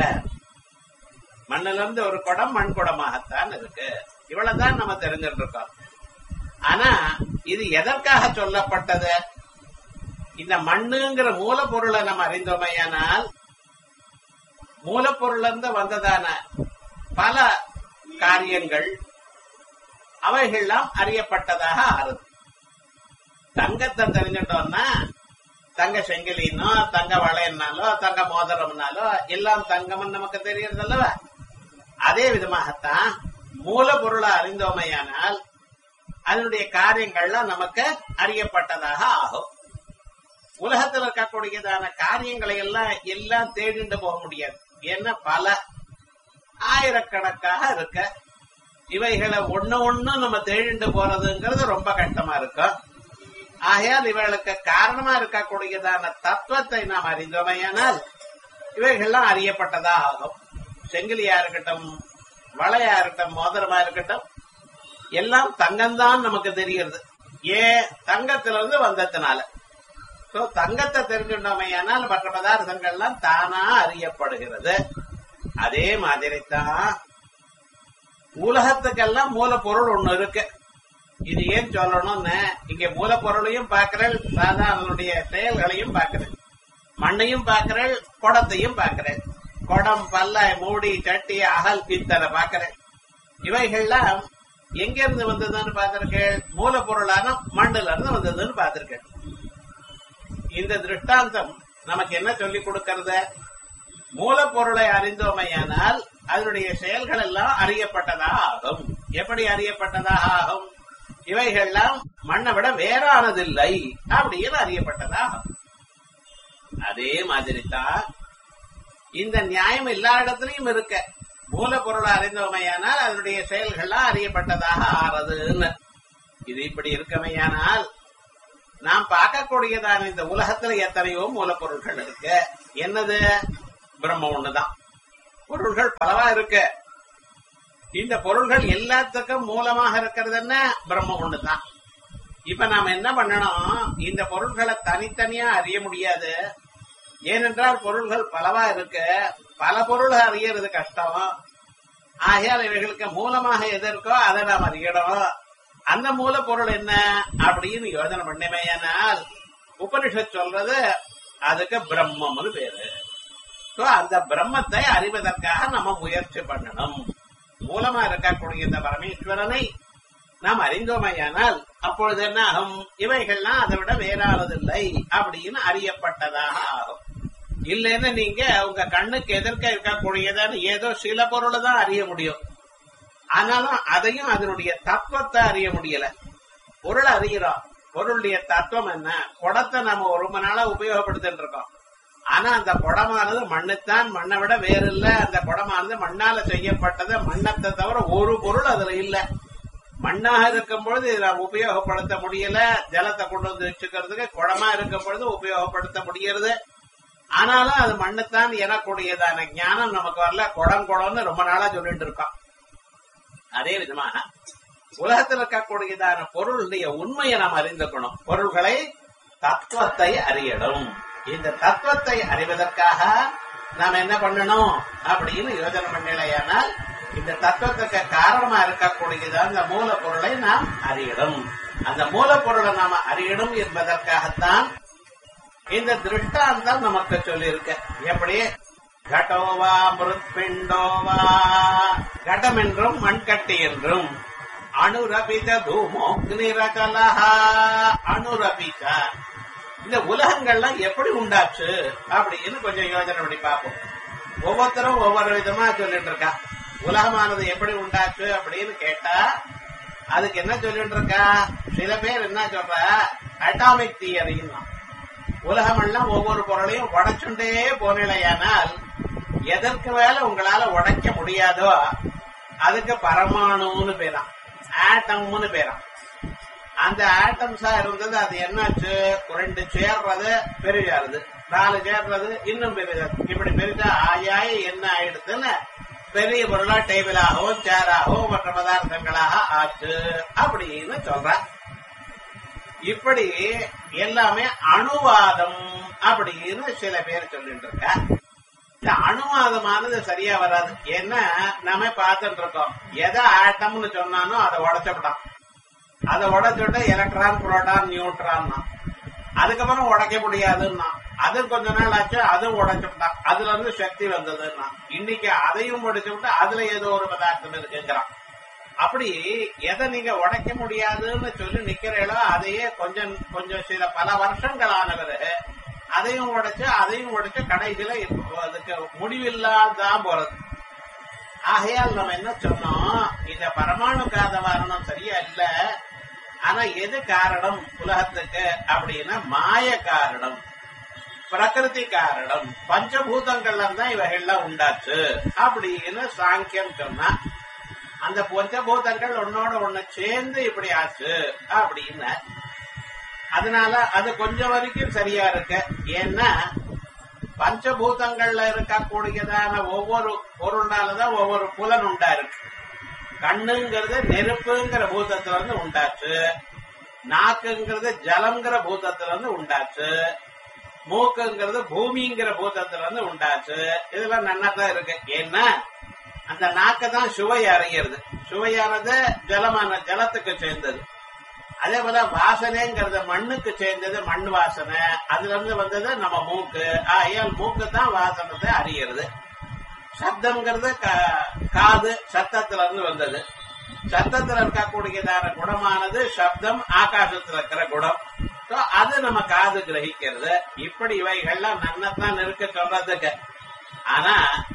மண்ணுல இருந்து ஒரு குடம் மண் குடமாகத்தான் இருக்கு இவ்வளவுதான் நம்ம தெரிஞ்சுட்டு இருக்கோம் ஆனா இது எதற்காக சொல்லப்பட்டது இந்த மண்ணுங்கிற மூலப்பொருளை நம்ம அறிந்தோமையானால் மூலப்பொருள்ல இருந்து வந்ததான பல காரியங்கள் அவைகள்லாம் அறியப்பட்டதாக ஆறுது தங்கத்தை தெரிஞ்சிட்டோம்னா தங்க செங்கிலினோ தங்க வளையனாலோ தங்க மோதிரம்னாலோ எல்லாம் தங்கம்னு நமக்கு தெரியறது அல்லவா அதே விதமாகத்தான் மூலப்பொருளை அறிந்தோமையானால் அதனுடைய காரியங்கள்லாம் நமக்கு அறியப்பட்டதாக ஆகும் உலகத்தில் இருக்கக்கூடியதான காரியங்களை எல்லாம் எல்லாம் தேடிண்டு போக முடியாது ஏன்னா பல ஆயிரக்கணக்காக இருக்க இவைகளை ஒண்ணு ஒண்ணு நம்ம தேடிண்டு போறதுங்கிறது ரொம்ப கஷ்டமா இருக்கும் ஆகையால் இவர்களுக்கு காரணமா இருக்கக்கூடியதான தத்துவத்தை நாம் அறிந்தோமையானால் இவைகள்லாம் அறியப்பட்டதா ஆகும் செங்கிலியா இருக்கட்டும் வளையா இருக்கட்டும் மோதிரமா இருக்கட்டும் எல்லாம் தங்கம்தான் நமக்கு தெரிகிறது ஏன் தங்கத்திலிருந்து வந்ததுனால சோ தங்கத்தை தெரிஞ்சுட்டோமையானால் மற்ற பதார்த்தங்கள்லாம் தானா அறியப்படுகிறது அதே மாதிரி தான் உலகத்துக்கெல்லாம் மூலப்பொருள் ஒண்ணு இருக்கு இது ஏன் சொல்லணும்னு இங்க மூலப்பொருளையும் பார்க்கிறேன் சாதாரணனுடைய செயல்களையும் பார்க்கிறேன் மண்ணையும் பார்க்கிறேன் குடத்தையும் பார்க்கிறேன் குடம் பல்லாய் மூடி சட்டி அகல் பித்தரை பார்க்கிறேன் இவைகள்லாம் எங்க இருந்து வந்ததுன்னு பார்த்திருக்கேன் மூலப்பொருளான மண்ணுல இருந்து வந்ததுன்னு பார்த்திருக்கேன் இந்த திருஷ்டாந்தம் நமக்கு என்ன சொல்லிக் கொடுக்கறது மூலப்பொருளை அறிந்தோமையானால் அதனுடைய செயல்கள் எல்லாம் அறியப்பட்டதாக ஆகும் எப்படி அறியப்பட்டதாக ஆகும் இவைகள்லாம் மண்ணை விட வேறானதில்லை அப்படின்னு அறியப்பட்டதாக ஆகும் அதே மாதிரி தான் இந்த நியாயம் எல்லா இடத்துலயும் இருக்க மூலப்பொருளை அறிந்தோமையானால் அதனுடைய செயல்கள்லாம் அறியப்பட்டதாக ஆறதுன்னு இது இப்படி இருக்கமையானால் நாம் பார்க்கக்கூடியதான இந்த உலகத்துல எத்தனையோ மூலப்பொருட்கள் இருக்கு என்னது பிரம்ம ஒண்ணுதான் பொருள்கள் பலவா இருக்கு இந்த பொருள்கள் எல்லாத்துக்கும் மூலமாக இருக்கிறது என்ன பிரம்ம ஒண்ணுதான் இப்ப நாம என்ன பண்ணணும் இந்த பொருள்களை தனித்தனியா அறிய முடியாது ஏனென்றால் பொருள்கள் பலவா இருக்கு பல பொருள்கள் அறியறது கஷ்டம் ஆகையால் இவைகளுக்கு மூலமாக எது இருக்கோ அதை நாம் அறியணும் அந்த மூலப்பொருள் என்ன அப்படின்னு யோசனை பண்ணமையானால் உபனிஷத் சொல்றது அதுக்கு பிரம்மம்னு பேரு So, அந்த பிரம்மத்தை அறிவதற்காக நம்ம முயற்சி பண்ணணும் மூலமா இருக்கக்கூடிய இந்த பரமேஸ்வரனை நாம் அறிந்தோமையானால் அப்பொழுது என்ன ஆகும் இவைகள்லாம் அதை விட வேறானதில்லை அப்படின்னு அறியப்பட்டதாக ஆகும் இல்லைன்னு நீங்க உங்க கண்ணுக்கு எதிர்க்க இருக்கக்கூடியதான ஏதோ சில பொருளை தான் அறிய முடியும் ஆனாலும் அதையும் அதனுடைய தத்துவத்தை அறிய முடியல பொருள் அறிகிறோம் பொருளுடைய தத்துவம் என்ன குடத்தை நம்ம ஒரு மணி நாளா உபயோகப்படுத்திட்டு இருக்கோம் ஆனா அந்த குடமானது மண்ணுத்தான் மண்ணை விட வேறு இல்ல அந்த குடமானது மண்ணால செய்யப்பட்டது மண்ணத்தை தவிர ஒரு பொருள் அதுல இல்ல மண்ணாக இருக்கும் பொழுது இதை நாம் உபயோகப்படுத்த முடியல ஜலத்தை கொண்டு வந்து வச்சுக்கிறதுக்கு குடமா இருக்கும் பொழுது உபயோகப்படுத்த முடியறது ஆனாலும் அது மண்ணுத்தான் எனக்கூடியதான ஞானம் நமக்கு வரல குடம் குடம்னு ரொம்ப நாளா சொல்லிட்டு இருக்கோம் அதே விதமாக உலகத்தில் இருக்கக்கூடியதான பொருளுடைய உண்மையை நாம் அறிந்துக்கணும் பொருள்களை தத்துவத்தை அறியணும் இந்த தத்துவத்தை அறிவதற்காக நாம் என்ன பண்ணணும் அப்படின்னு யோசனை பண்ணலையானால் இந்த தத்துவத்துக்கு காரணமா இருக்கக்கூடியதான அந்த மூலப்பொருளை நாம் அறியணும் அந்த மூலப்பொருளை நாம அறியணும் என்பதற்காகத்தான் இந்த திருஷ்டாந்தம் நமக்கு சொல்லியிருக்க எப்படி கடோவா மிருத்பிண்டோவா கடம் என்றும் மண்கட்டி என்றும் அனுரபித தூமோக்னிரகலஹா அனுரபித இந்த உலகங்கள்லாம் எப்படி உண்டாச்சு அப்படின்னு கொஞ்சம் யோசனை பண்ணி பார்ப்போம் ஒவ்வொருத்தரும் ஒவ்வொரு விதமா சொல்லிட்டு இருக்கா உலகமானது எப்படி உண்டாச்சு அப்படின்னு கேட்டா அதுக்கு என்ன சொல்லிட்டு இருக்கா சில பேர் என்ன சொல்ற அட்டாமிக் தியரின்னா உலகமெல்லாம் ஒவ்வொரு பொருளையும் உடைச்சுண்டே போனிலையானால் எதற்கு மேல உங்களால உடைக்க முடியாதோ அதுக்கு பரமாணுன்னு பேராம் ஆட்டம்னு பேராம் அந்த ஆட்டம்ஸா இருந்தது அது என்னாச்சு ரெண்டு சேர்றது பெரியாருது நாலு சேர்றது இன்னும் பெரியாது இப்படி பெரிதா ஆயாய் என்ன ஆயிடுதுன்னு பெரிய பொருளா டேபிளாகவும் சேராகவும் மற்ற பதார்த்தங்களாக ஆச்சு அப்படின்னு சொல்ற இப்படி எல்லாமே அணுவாதம் அப்படின்னு சில பேர் சொல்லிட்டு இருக்க இந்த அணுவாதமானது சரியா வராது ஏன்னா நாம பார்த்துட்டு இருக்கோம் எதை ஆட்டம்னு சொன்னானோ அதை உடைச்சப்படான் அதை உடைச்சுட்டு எலக்ட்ரான் புரோட்டான் நியூட்ரான் அதுக்கப்புறம் உடைக்க முடியாதுன்னா அது கொஞ்ச நாள் ஆச்சு அதுவும் உடைச்சுட்டான் அதுல இருந்து சக்தி வந்ததுன்னா இன்னைக்கு அதையும் உடைச்சு விட்டு அதுல ஏதோ ஒரு பதார்த்தம் இருக்குங்கிறான் அப்படி எதை நீங்க உடைக்க முடியாதுன்னு சொல்லி நிக்கிறீங்களோ அதையே கொஞ்சம் கொஞ்சம் சில பல வருஷங்கள் ஆனவர் அதையும் உடைச்சு அதையும் உடைச்சு கடைசியில இப்போ அதுக்கு முடிவில்லாதான் போறது ஆகையால் நம்ம என்ன சொன்னோம் இந்த பரமாணு காதவாரணம் சரியா இல்ல ஆனா எது காரணம் உலகத்துக்கு அப்படின்னா மாய காரணம் பிரகிருதி காரணம் பஞ்சபூதங்கள்ல தான் இவைகள்லாம் உண்டாச்சு அப்படின்னு சாங்கியம் சொன்னா அந்த பஞ்சபூதங்கள் ஒன்னோட ஒண்ணு சேர்ந்து இப்படி ஆச்சு அப்படின்னு அதனால அது கொஞ்சம் வரைக்கும் சரியா இருக்கு ஏன்னா பஞ்சபூதங்கள்ல இருக்கக்கூடியதான ஒவ்வொரு பொருள்னாலதான் ஒவ்வொரு புலன் உண்டா இருக்கு கண்ணுங்கிறது நெருப்புங்கிற பூதத்துல இருந்து உண்டாச்சு நாக்குங்கிறது ஜலங்கிற பூதத்துல இருந்து உண்டாச்சு மூக்குங்கிறது பூமிங்கிற பூதத்துல இருந்து உண்டாச்சு இதெல்லாம் நன்னாதான் இருக்கு ஏன்னா அந்த நாக்கு தான் சுவை அறிகிறது சுவையானது ஜலமான ஜலத்துக்கு சேர்ந்தது அதே போல வாசனைங்கிறது மண்ணுக்கு சேர்ந்தது மண் வாசனை அதுல இருந்து வந்தது நம்ம மூக்கு ஆகையால் மூக்கு தான் வாசனத்தை அறிகிறது சப்தம்ங்கிறது காது சத்தத்துல இருந்து வந்தது சத்தத்துல இருக்கக்கூடியதான குணமானது சப்தம் ஆகாசத்துல இருக்கிற குணம் அது நம்ம காது கிரகிக்கிறது இப்படி இவைகள்லாம் நன்னத்தான் இருக்க சொல்றதுக்கு ஆனா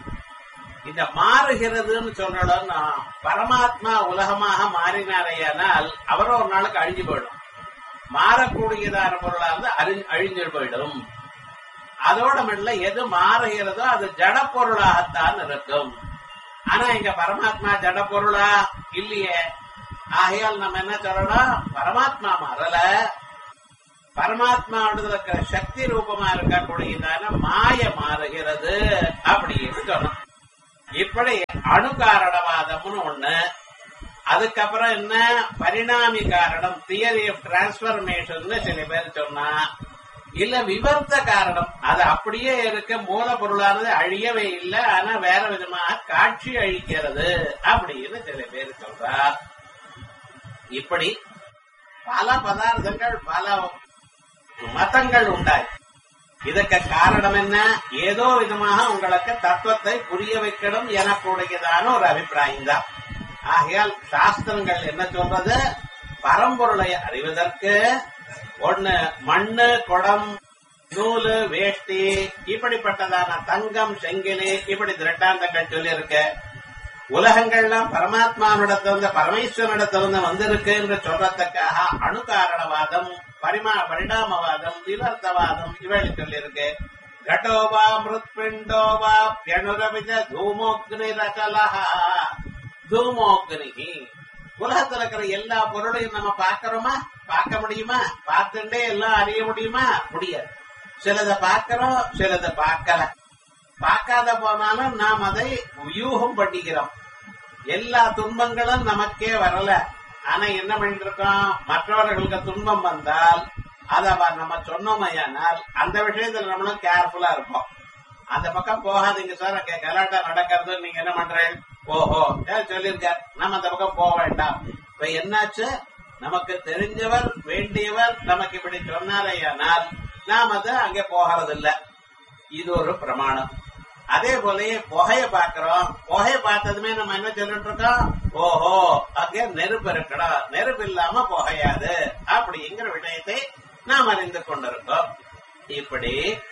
இந்த மாறுகிறதுன்னு சொல்றோம்னா பரமாத்மா உலகமாக மாறினாரையானால் அவரும் ஒரு நாளுக்கு அழிஞ்சு போயிடும் மாறக்கூடியதான பொருளா இருந்து அழி அழிஞ்சு போயிடும் அதோட மெல்ல எது மாறுகிறதோ அது ஜட பொருளாகத்தான் இருக்கும் ஆனா இங்க பரமாத்மா ஜட பொருளா இல்லையே ஆகையால் நம்ம என்ன சொல்லணும் பரமாத்மா மாறல பரமாத்மாவோட இருக்கிற சக்தி ரூபமா இருக்கக்கூடியதான மாய மாறுகிறது அப்படின்னு சொன்னோம் இப்படி அணுகாரணவாதம்னு ஒண்ணு அதுக்கப்புறம் என்ன பரிணாமி காரணம் தியரி ஆஃப் டிரான்ஸ்பர்மேஷன் சில பேர் சொன்னா இல்ல விவர்த்த காரணம் அது அப்படியே இருக்க மூலப்பொருளானது அழியவே இல்லை ஆனா வேற விதமாக காட்சி அழிக்கிறது அப்படின்னு சில பேர் சொல்றா இப்படி பல பதார்த்தங்கள் பல மதங்கள் உண்டாய் இதற்கு காரணம் என்ன ஏதோ விதமாக உங்களுக்கு தத்துவத்தை புரிய வைக்கணும் எனக்கூடியதான ஒரு அபிப்பிராயம் தான் ஆகையால் சாஸ்திரங்கள் என்ன சொல்றது பரம்பொருளை அறிவதற்கு ஒண்ணு மண்ணு குடம் நூலு வேஷ்டி இப்படிப்பட்டதான தங்கம் செங்கிலி இப்படி திருட்டாந்தங்கள் சொல்லியிருக்கு உலகங்கள்லாம் பரமாத்மாவிடத்திலிருந்து பரமேஸ்வரனிடத்திலிருந்து வந்திருக்கு என்று சொல்றதுக்காக அணுகாரணவாதம் பரிமா பரிணாமவாதம் விவர்த்தவாதம் இவளை சொல்லியிருக்கு கடோவா மிருத்பிண்டோவா பியணுரவிஜ தூமோக்னி ரகலஹா தூமோக்னிகி உலகத்துல இருக்கிற எல்லா பொருளையும் நம்ம பார்க்கிறோமா பார்க்க முடியுமா பார்த்துட்டே எல்லாம் அறிய முடியுமா முடியாது சிலதை பார்க்கிறோம் சிலதை பார்க்கல பார்க்காத போனாலும் நாம் அதை வியூகம் பண்ணிக்கிறோம் எல்லா துன்பங்களும் நமக்கே வரல ஆனா என்ன பண்ணிட்டு இருக்கோம் மற்றவர்களுக்கு துன்பம் வந்தால் அத அவ- நம்ம சொன்னோமையானால் அந்த விஷயத்துல நம்மளும் கேர்ஃபுல்லா இருப்போம் அந்த பக்கம் போகாதீங்க சார் அங்க கலாட்டா நடக்கிறது நீங்க என்ன பண்றீங்க ஓஹோ ஏன் சொல்லியிருக்கார் நம்ம அந்த பக்கம் போக வேண்டாம் இப்ப என்னாச்சு நமக்கு தெரிஞ்சவர் வேண்டியவர் நமக்கு இப்படி சொன்னாரேயானால் நாம் அதை அங்கே போகிறது இது ஒரு பிரமாணம் அதே போலயே புகைய பாக்குறோம் புகைய பார்த்ததுமே நம்ம என்ன சொல்லிட்டு இருக்கோம் ஓஹோ அங்க நெருப்பு இருக்கணும் நெருப்பு இல்லாம புகையாது அப்படிங்கிற விஷயத்தை நாம் அறிந்து கொண்டிருக்கோம் இப்படி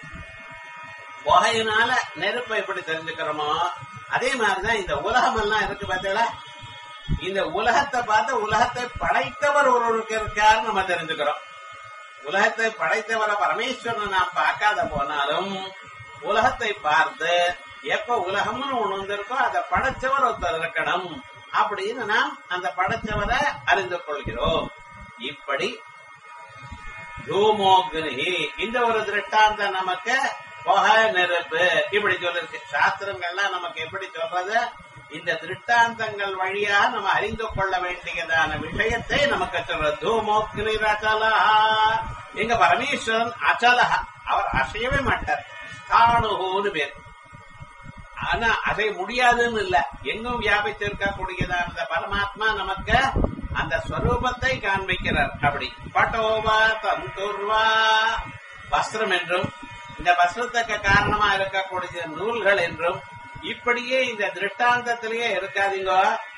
புகையினால நெருப்பை எப்படி தெரிஞ்சுக்கிறோமோ அதே மாதிரிதான் இந்த உலகம் எல்லாம் இருக்கு பார்த்தீங்களா இந்த உலகத்தை பார்த்து உலகத்தை படைத்தவர் ஒருவருக்கு இருக்காருன்னு நம்ம தெரிஞ்சுக்கிறோம் உலகத்தை படைத்தவர பரமேஸ்வரனை நாம் பார்க்காத போனாலும் உலகத்தை பார்த்து எப்ப உலகம்னு ஒண்ணு வந்திருக்கோ அதை படைச்சவர் ஒருத்தர் இருக்கணும் அப்படின்னு நாம் அந்த படைச்சவரை அறிந்து கொள்கிறோம் இப்படி தூமோக்னி இந்த ஒரு திருஷ்டாந்தம் நமக்கு புகை நெருப்பு இப்படி சொல்லிருக்கு சாஸ்திரங்கள்லாம் நமக்கு எப்படி சொல்றது இந்த திருஷ்டாந்தங்கள் வழியா நம்ம அறிந்து கொள்ள வேண்டியதான விஷயத்தை நமக்கு சொல்றது தூமோக்னி ரச்சலா எங்க பரமேஸ்வரன் அச்சலஹா அவர் அசையவே மாட்டார் ஸ்தானுன்னு பேர் ஆனா அசைய முடியாதுன்னு இல்ல எங்கும் வியாபித்து இருக்கக்கூடியதான அந்த பரமாத்மா நமக்கு அந்த ஸ்வரூபத்தை காண்பிக்கிறார் அப்படி பட்டோவா தந்துர்வா வஸ்திரம் என்றும் இந்த வஸ்திரத்துக்கு காரணமா இருக்கக்கூடிய நூல்கள் என்றும் இப்படியே இந்த திருஷ்டாந்தத்திலேயே இருக்காதீங்க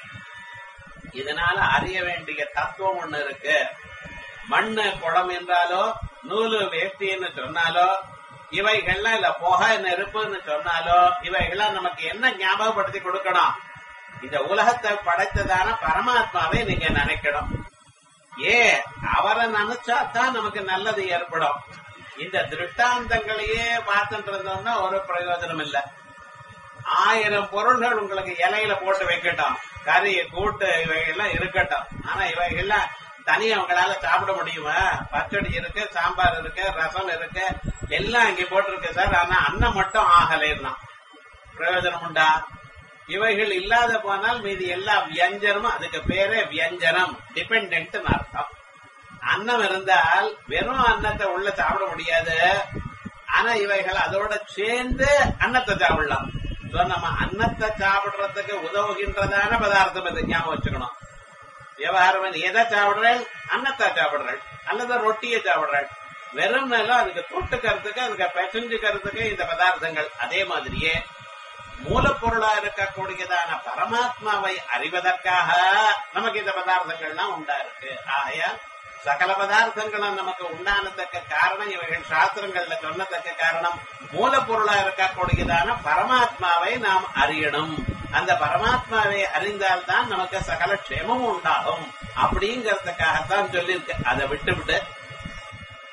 இதனால அறிய வேண்டிய தத்துவம் ஒண்ணு இருக்கு மண்ணு குடம் என்றாலோ நூலு வேஷ்டின்னு சொன்னாலோ இவைகள்லாம் இல்ல புகை நெருப்புன்னு சொன்னாலோ இவைகள்லாம் நமக்கு என்ன ஞாபகப்படுத்தி கொடுக்கணும் இந்த உலகத்தை படைத்ததான பரமாத்மாவை நீங்க நினைக்கணும் ஏ அவரை நினைச்சா தான் நமக்கு நல்லது ஏற்படும் இந்த திருஷ்டாந்தங்களையே பார்த்துட்டு இருந்தோம்னா ஒரு பிரயோஜனம் இல்ல ஆயிரம் பொருள்கள் உங்களுக்கு இலையில போட்டு வைக்கட்டும் கறி கூட்டு இவைகள்லாம் இருக்கட்டும் ஆனா இவைகள்லாம் தனியா உங்களால சாப்பிட முடியுமா பச்சடி இருக்கு சாம்பார் இருக்கு ரசம் இருக்கு எல்லாம் இங்க போட்டிருக்கு சார் ஆனா அன்னம் மட்டும் ஆகலைன்னா பிரயோஜனம் உண்டா இவைகள் இல்லாத போனால் மீதி எல்லா வியஞ்சனமும் அதுக்கு பேரே வியஞ்சனம் டிபெண்ட் அர்த்தம் அன்னம் இருந்தால் வெறும் அன்னத்தை உள்ள சாப்பிட முடியாது ஆனா இவைகள் அதோட சேர்ந்து அன்னத்தை சாப்பிடலாம் So, நம்ம அன்னத்தை சாப்பிடுறதுக்கு உதவுகின்றதான பதார்த்தம் இது ஞாபகம் வச்சுக்கணும் விவகாரம் எதை சாப்பிடுறேன் அன்னத்தை சாப்பிடுறேன் அல்லது ரொட்டியை சாப்பிடுறேன் வெறும் நிலம் அதுக்கு தொட்டுக்கிறதுக்கு அதுக்கு பெசஞ்சுக்கிறதுக்கு இந்த பதார்த்தங்கள் அதே மாதிரியே மூலப்பொருளா இருக்கக்கூடியதான பரமாத்மாவை அறிவதற்காக நமக்கு இந்த பதார்த்தங்கள்லாம் உண்டா இருக்கு ஆகையால் சகல பதார்த்தங்களும் நமக்கு உண்டானதுக்கு காரணம் இவைகள் சாஸ்திரங்கள்ல சொன்னதுக்கு காரணம் மூலப்பொருளா இருக்கக்கூடியதான பரமாத்மாவை நாம் அறியணும் அந்த பரமாத்மாவை அறிந்தால்தான் நமக்கு சகல க்ஷேமமும் உண்டாகும் அப்படிங்கறதுக்காகத்தான் சொல்லியிருக்கு அதை விட்டுவிட்டு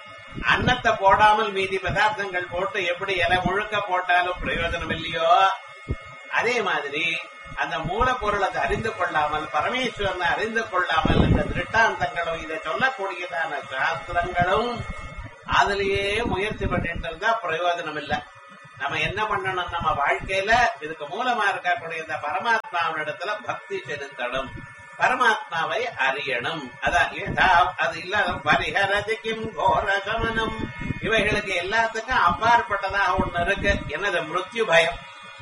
அன்னத்தை போடாமல் மீதி பதார்த்தங்கள் போட்டு எப்படி இலை முழுக்க போட்டாலும் பிரயோஜனம் இல்லையோ அதே மாதிரி அந்த மூலப்பொருளை அறிந்து கொள்ளாமல் பரமேஸ்வரனை அறிந்து கொள்ளாமல் இந்த திருட்டாந்தங்களும் இதை சொல்லக்கூடியதான சாஸ்திரங்களும் அதுலயே முயற்சி பண்ணிட்டு இருந்தா பிரயோஜனம் இல்லை நம்ம என்ன பண்ணணும் நம்ம வாழ்க்கையில இதுக்கு மூலமா இருக்கக்கூடிய இந்த பரமாத்மாவினிடத்துல பக்தி செலுத்தணும் பரமாத்மாவை அறியணும் அதான் ஏதா அது இல்லாத பரிஹரதிக்கும் கோர சமனம் இவைகளுக்கு எல்லாத்துக்கும் அப்பாற்பட்டதாக ஒண்ணு இருக்கு என்னது மிருத்யு பயம்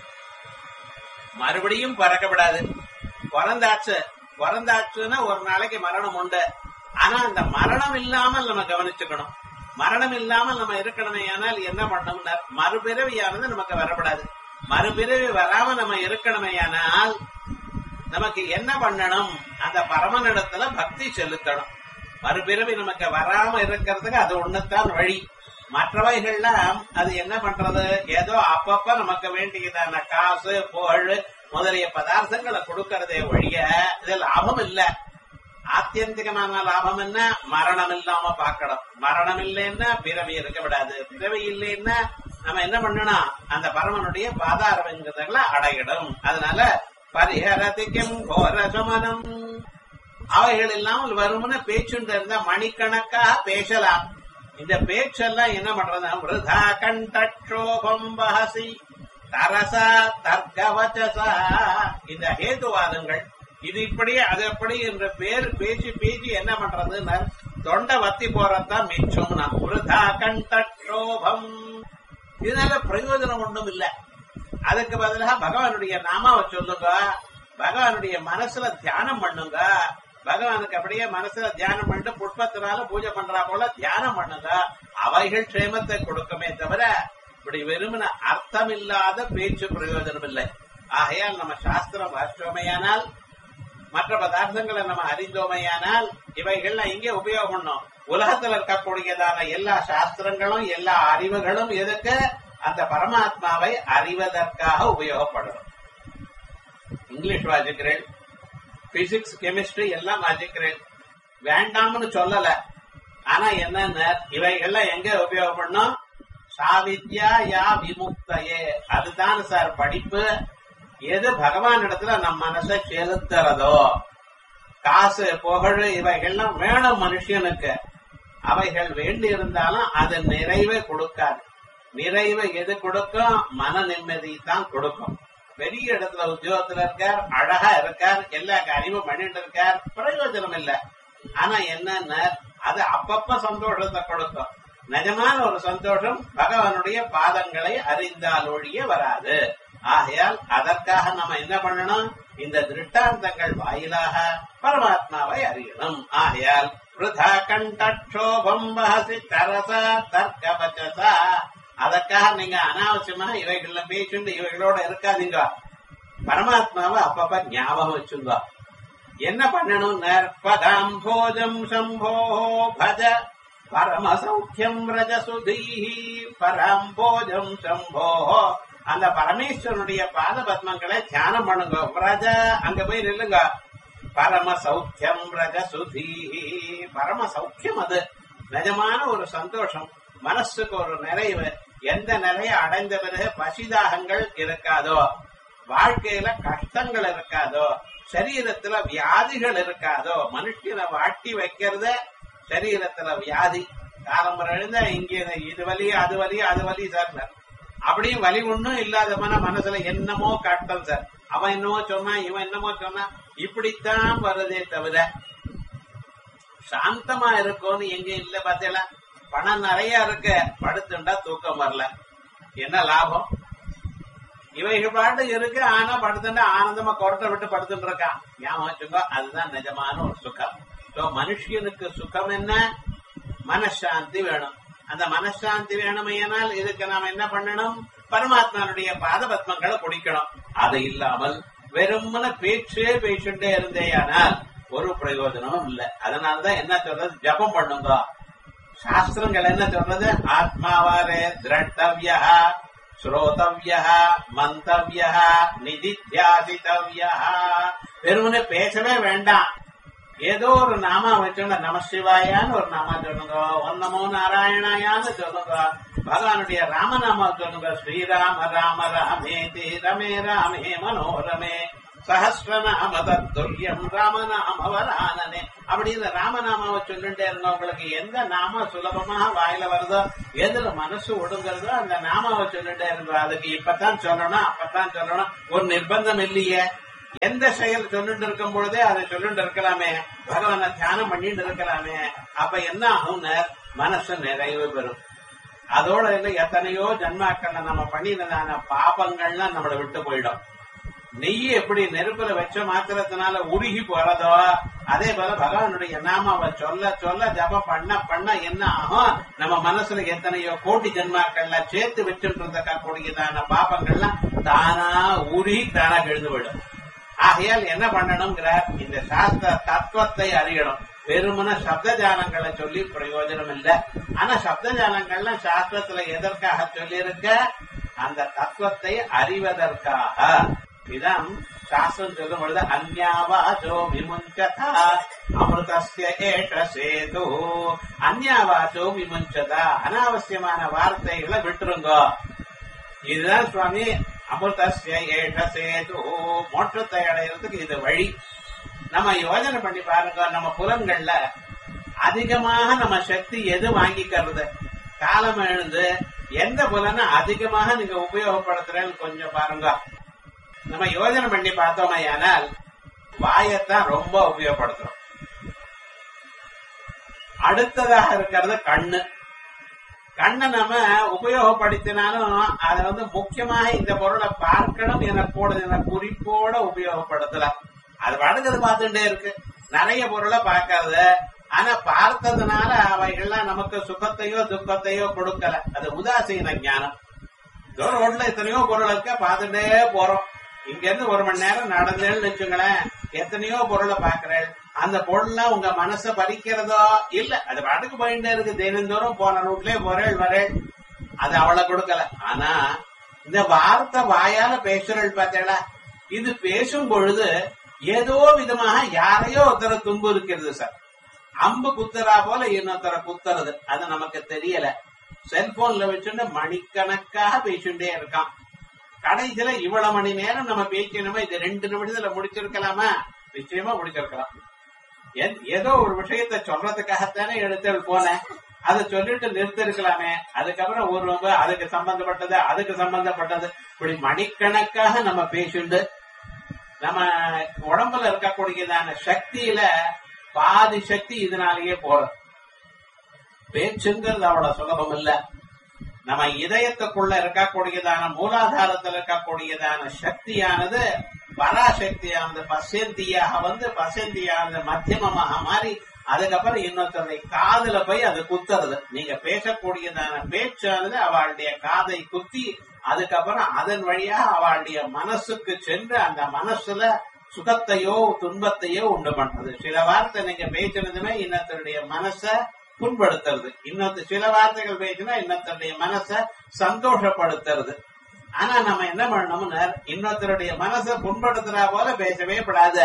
மறுபடியும் பறக்கப்படாது பிறந்தாச்சு பிறந்தாச்சுன்னா ஒரு நாளைக்கு மரணம் உண்டு ஆனா அந்த மரணம் இல்லாமல் நம்ம கவனிச்சுக்கணும் மரணம் இல்லாமல் நம்ம இருக்கணுமே ஆனால் என்ன பண்ணணும்னா மறுபிறவியானது நமக்கு வரப்படாது மறுபிறவி வராம நம்ம இருக்கணுமே ஆனால் நமக்கு என்ன பண்ணணும் அந்த பரமனிடத்துல பக்தி செலுத்தணும் மறுபிறவி நமக்கு வராம இருக்கிறதுக்கு அது ஒண்ணுத்தான் வழி மற்றவைகள்லாம் அது என்ன பண்றது ஏதோ அப்பப்ப நமக்கு வேண்டியதான காசு புகழ் முதலிய பதார்த்தங்களை கொடுக்கறதே ஒழிய இது லாபம் இல்ல ஆத்தியந்திகமான லாபம் என்ன மரணம் இல்லாம பார்க்கணும் மரணம் இல்லைன்னா பிறவி இருக்க விடாது பிறவி இல்லைன்னா நம்ம என்ன பண்ணணும் அந்த பரமனுடைய பாதாரவங்கிறதுல அடையிடும் அதனால பரிஹரதிக்கும் கோர சுமனம் அவைகள் இல்லாமல் வரும்னு பேச்சுண்டு இருந்தா மணிக்கணக்காக பேசலாம் இந்த பேச்செல்லாம் என்ன பண்றது விருதா கண்டோபம் வஹசி தரசா தர்க்கவச்சசா இந்த ஹேதுவாதங்கள் இது இப்படி அது எப்படி என்ற பேர் பேச்சு பேச்சு என்ன பண்றதுன்னா தொண்டை வத்தி போறதுதான் மிச்சம் நான் விருதா கண்டோபம் இதனால பிரயோஜனம் ஒன்றும் இல்ல அதுக்கு பதிலாக பகவானுடைய நாமாவை சொல்லுங்க பகவானுடைய மனசுல தியானம் பண்ணுங்க பகவானுக்கு அப்படியே மனசுல தியானம் பண்ணிட்டு புஷ்பத்தினால பூஜை பண்றா போல தியானம் பண்ணுங்க அவைகள் க்ஷேமத்தை கொடுக்குமே தவிர இப்படி வெறுமன அர்த்தம் இல்லாத பேச்சு பிரயோஜனம் இல்லை ஆகையால் நம்ம சாஸ்திரம் வாசிச்சோமையானால் மற்ற பதார்த்தங்களை நம்ம அறிந்தோமையானால் இவைகள்லாம் இங்கே உபயோகம் பண்ணோம் உலகத்தில் இருக்கக்கூடியதான எல்லா சாஸ்திரங்களும் எல்லா அறிவுகளும் எதுக்கு அந்த பரமாத்மாவை அறிவதற்காக உபயோகப்படணும் இங்கிலீஷ் வாசிக்கிறேன் பிசிக்ஸ் கெமிஸ்ட்ரி எல்லாம் வாசிக்கிறேன் வேண்டாம்னு சொல்லல ஆனா என்னன்னு இவைகள்லாம் எங்க உபயோகப்படணும் சாவித்யா யா விமுக்தையே அதுதான் சார் படிப்பு எது பகவான் இடத்துல நம் மனசை செலுத்துறதோ காசு புகழ் இவைகள்லாம் வேணும் மனுஷனுக்கு அவைகள் வேண்டி இருந்தாலும் அது நிறைவை கொடுக்காது நிறைவை எது கொடுக்கும் மன நிம்மதி தான் கொடுக்கும் பெரிய இடத்துல உத்தியோகத்துல இருக்கார் அழகா இருக்கார் எல்லா காரியமும் பண்ணிட்டு இருக்கார் பிரயோஜனம் இல்ல ஆனா என்னன்னா அது அப்பப்ப சந்தோஷத்தை கொடுக்கும் நிஜமான ஒரு சந்தோஷம் பகவானுடைய பாதங்களை அறிந்தால் ஒழிய வராது ஆகையால் அதற்காக நம்ம என்ன பண்ணணும் இந்த திருஷ்டாந்தங்கள் வாயிலாக பரமாத்மாவை அறியணும் ஆகையால் விருதா கண்டோபம் வஹசி தரசா தர்க்கவச்சசா அதற்காக நீங்க அனாவசியமா இவைகள்ல பேச்சுண்டு இவைகளோட இருக்காதீங்க பரமாத்மாவை அப்பப்ப ஞாபகம் வச்சுங்க என்ன பண்ணணும் நற்பதாம் போஜம் சம்போ பஜ பரம சௌக்கியம் ரஜசுதீஹி பரம் போஜம் சம்போ அந்த பரமேஸ்வரனுடைய பாத பத்மங்களை தியானம் பண்ணுங்க பிரஜ அங்க போய் நில்லுங்க பரம சௌக்கியம் ரஜசுதீஹி பரம சௌக்கியம் அது நிஜமான ஒரு சந்தோஷம் மனசுக்கு ஒரு நிறைவு எந்த நிலையை அடைந்த பிறகு பசிதாகங்கள் இருக்காதோ வாழ்க்கையில கஷ்டங்கள் இருக்காதோ சரீரத்துல வியாதிகள் இருக்காதோ மனுஷனை வாட்டி வைக்கிறத சரீரத்துல வியாதி காலம்பரம் எழுந்தா இங்க இது வலி அது வலி அது வலி சார் அப்படியும் வலி ஒண்ணும் இல்லாதமான மனசுல என்னமோ கஷ்டம் சார் அவன் என்னமோ சொன்னா இவன் என்னமோ சொன்னா இப்படித்தான் வருதே தவிர சாந்தமா இருக்கும்னு எங்க இல்ல பாத்தீங்களா பணம் நிறைய இருக்கு படுத்துண்டா தூக்கம் வரல என்ன லாபம் இவைகள் பாட்டு இருக்கு ஆனா படுத்துட்டா ஆனந்தமா கொரட்டை விட்டு படுத்துட்டு இருக்கான் ஞாபகம் வச்சுக்கோ அதுதான் நிஜமான ஒரு சுகம் சோ மனுஷனுக்கு சுகம் என்ன மனசாந்தி வேணும் அந்த மனசாந்தி வேணுமையானால் இதுக்கு நாம என்ன பண்ணணும் பரமாத்மானுடைய பாத பத்மங்களை குடிக்கணும் அது இல்லாமல் வெறுமன பேச்சே பேச்சுட்டே இருந்தேயானால் ஒரு பிரயோஜனமும் இல்லை அதனாலதான் என்ன சொல்றது ஜபம் பண்ணுங்க சாஸ்திரங்கள் என்ன சொல்றது ஆத்மாவாரே திரட்டவிய ஸ்ரோதவிய மந்தவிய நிதித்தியாசித்தவிய வெறுமனே பேசவே வேண்டாம் ஏதோ ஒரு நாமா வச்சோன்னா நம சிவாயான்னு ஒரு நாமா சொல்லுங்க ஒன் நமோ நாராயணாயான்னு சொல்லுங்க பகவானுடைய ராமநாமா சொல்லுங்க ஸ்ரீராம ராம ராமே தே ரமே ராமே மனோரமே சஹஸ்ரநாம தத்துல்யம் ராமநாம வரானனே அப்படி இந்த ராமநாமாவை சொல்லிட்டே இருங்க உங்களுக்கு எந்த நாம சுலபமாக வாயில வருதோ எதுல மனசு ஒடுங்குறதோ அந்த நாமாவை சொல்லிட்டே இருங்க அதுக்கு இப்பதான் சொல்லணும் அப்பதான் சொல்லணும் ஒரு நிர்பந்தம் இல்லையே எந்த செயல் சொல்லிட்டு இருக்கும் பொழுதே அதை சொல்லிட்டு இருக்கலாமே பகவானை தியானம் பண்ணிட்டு இருக்கலாமே அப்ப என்ன ஆகும்னு மனசு நிறைவு பெறும் அதோட இல்ல எத்தனையோ ஜன்மாக்கள்ல நம்ம பண்ணினதான பாபங்கள்லாம் நம்மளை விட்டு போயிடும் நெய் எப்படி நெருப்புல வச்ச மாத்திரத்தினால உருகி போறதோ அதே போல பகவானுடைய நாமாவை சொல்ல சொல்ல ஜபம் பண்ண பண்ண என்ன ஆகும் நம்ம மனசுல எத்தனையோ கோடி ஜென்மாக்கள்ல சேர்த்து வச்சுட்டு இருக்கக்கூடியதான பாபங்கள்லாம் தானா உருகி தானா எழுந்து விடும் ஆகையால் என்ன பண்ணணுங்கிறார் இந்த சாஸ்திர தத்துவத்தை அறியணும் வெறுமன சப்த ஜானங்களை சொல்லி பிரயோஜனம் இல்லை ஆனா சப்த ஜானங்கள்லாம் சாஸ்திரத்துல எதற்காக சொல்லியிருக்க அந்த தத்துவத்தை அறிவதற்காக இதான் சாஸ்திரம் சொல்லும் பொழுது அந்யாவாச்சோ விமுஞ்சதா அமிர்தஸ்ய ஏஷ சேது அந்யாவாச்சோ விமுஞ்சதா அனாவசியமான வார்த்தைகளை விட்டுருங்கோ இதுதான் சுவாமி அமிர்தஸ்ய ஏஷ சேது மோட்சத்தை அடையிறதுக்கு இது வழி நம்ம யோஜனை பண்ணி பாருங்க நம்ம புலன்கள்ல அதிகமாக நம்ம சக்தி எது வாங்கிக்கிறது காலம் எழுந்து எந்த புலனை அதிகமாக நீங்க உபயோகப்படுத்துறேன்னு கொஞ்சம் பாருங்க நம்ம யோஜனை பண்ணி பார்த்தோமையானால் வாயத்தான் ரொம்ப உபயோகப்படுத்துறோம் அடுத்ததாக இருக்கிறது கண்ணு கண்ணை நம்ம உபயோகப்படுத்தினாலும் அதை வந்து முக்கியமாக இந்த பொருளை பார்க்கணும் என போடுது என குறிப்போட உபயோகப்படுத்தலாம் அது வடங்குது பார்த்துட்டே இருக்கு நிறைய பொருளை பார்க்கறது ஆனா பார்த்ததுனால அவைகள்லாம் நமக்கு சுகத்தையோ துக்கத்தையோ கொடுக்கல அது உதாசீன ஞானம் இதோ ரோட்ல எத்தனையோ பொருள் இருக்க பார்த்துட்டே போறோம் இங்க இருந்து ஒரு மணி நேரம் நடந்தேன்னு வச்சுங்களேன் எத்தனையோ பொருளை பாக்குறேன் அந்த பொருள்லாம் உங்க மனச பறிக்கிறதோ இல்ல அது பாட்டுக்கு போயிட்டே இருக்கு தினந்தோறும் போன ரூட்லயே போறேள் வரேள் அது அவளை கொடுக்கல ஆனா இந்த வார்த்தை வாயால பேசுறள் பார்த்தேடா இது பேசும் பொழுது ஏதோ விதமாக யாரையோ ஒருத்தர துன்பு இருக்கிறது சார் அம்பு குத்துறா போல இன்னொருத்தர குத்துறது அது நமக்கு தெரியல செல்போன்ல வச்சுட்டு மணிக்கணக்காக பேசிட்டே இருக்கான் கடைசியில இவ்வளவு மணி நேரம் நம்ம பேசணுமா இது ரெண்டு நிமிடத்துல முடிச்சிருக்கலாமா நிச்சயமா முடிச்சிருக்கலாம் எத்- ஏதோ ஒரு விஷயத்த சொல்றதுக்காகத்தானே எடுத்து போனேன் அதை சொல்லிட்டு நிறுத்திருக்கலாமே அதுக்கப்புறம் ஒரு ரொம்ப அதுக்கு சம்பந்தப்பட்டது அதுக்கு சம்பந்தப்பட்டது இப்படி மணிக்கணக்காக நம்ம பேசிண்டு நம்ம உடம்புல இருக்கக்கூடியதான சக்தியில பாதி சக்தி இதனாலேயே போறது பேச்சுங்கிறது அவ்வளவு சுலபம் இல்ல நம்ம இதயத்துக்குள்ள இருக்கக்கூடியதான மூலாதாரத்தில் இருக்கக்கூடியதான சக்தியானது பராசக்தியானது பசந்தியாக வந்து பசந்தியானது மத்தியமமாக மாறி அதுக்கப்புறம் இன்னொருத்தருடைய காதுல போய் அது குத்துறது நீங்க பேசக்கூடியதான பேச்சானது அவளுடைய காதை குத்தி அதுக்கப்புறம் அதன் வழியாக அவளுடைய மனசுக்கு சென்று அந்த மனசுல சுகத்தையோ துன்பத்தையோ உண்டு பண்றது சில வார்த்தை நீங்க பேசினதுமே இன்னொருத்தருடைய மனச புண்படுத்துறது இன்னொரு சில வார்த்தைகள் பேசினா இன்னொருத்தருடைய மனச சந்தோஷப்படுத்துறது ஆனா நம்ம என்ன பண்ணணும்னா இன்னொருத்தருடைய மனசை புண்படுத்துறா போல பேசவே படாத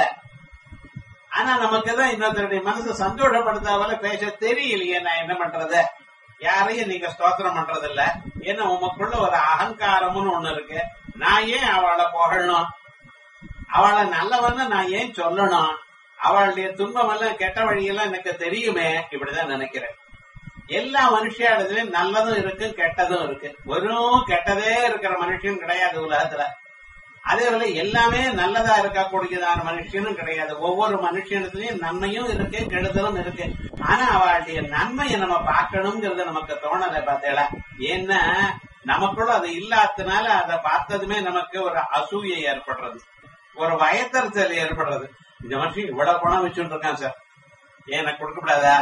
ஆனா நமக்கு தான் இன்னொருத்தருடைய மனசை சந்தோஷப்படுத்தா போல பேச தெரியலையே நான் என்ன பண்றது யாரையும் நீங்க ஸ்தோத்திரம் பண்றது இல்ல ஏன்னா உமக்குள்ள ஒரு அகங்காரம்னு ஒண்ணு இருக்கு நான் ஏன் அவளை புகழணும் அவளை நல்லவன்னு நான் ஏன் சொல்லணும் அவளுடைய துன்பம் எல்லாம் கெட்ட வழியெல்லாம் எனக்கு தெரியுமே இப்படிதான் நினைக்கிறேன் எல்லா மனுஷியாடத்துலயும் நல்லதும் இருக்கு கெட்டதும் இருக்கு வெறும் கெட்டதே இருக்கிற மனுஷன் கிடையாது உலகத்துல அதே போல எல்லாமே நல்லதா இருக்கக்கூடியதான மனுஷனும் கிடையாது ஒவ்வொரு மனுஷனத்திலயும் நன்மையும் இருக்கு கெடுதலும் இருக்கு ஆனா அவளுடைய நன்மையை நம்ம பார்க்கணுங்கிறது நமக்கு தோணலை பார்த்தேடா ஏன்னா நமக்குள்ள அது இல்லாததுனால அதை பார்த்ததுமே நமக்கு ஒரு அசூயை ஏற்படுறது ஒரு வயத்தறிச்சல் ஏற்படுறது இந்த மனுஷன் இவ்வளவு பணம் வச்சுட்டு இருக்கான் சார் ஏன் எனக்கு கொடுக்கப்படாதா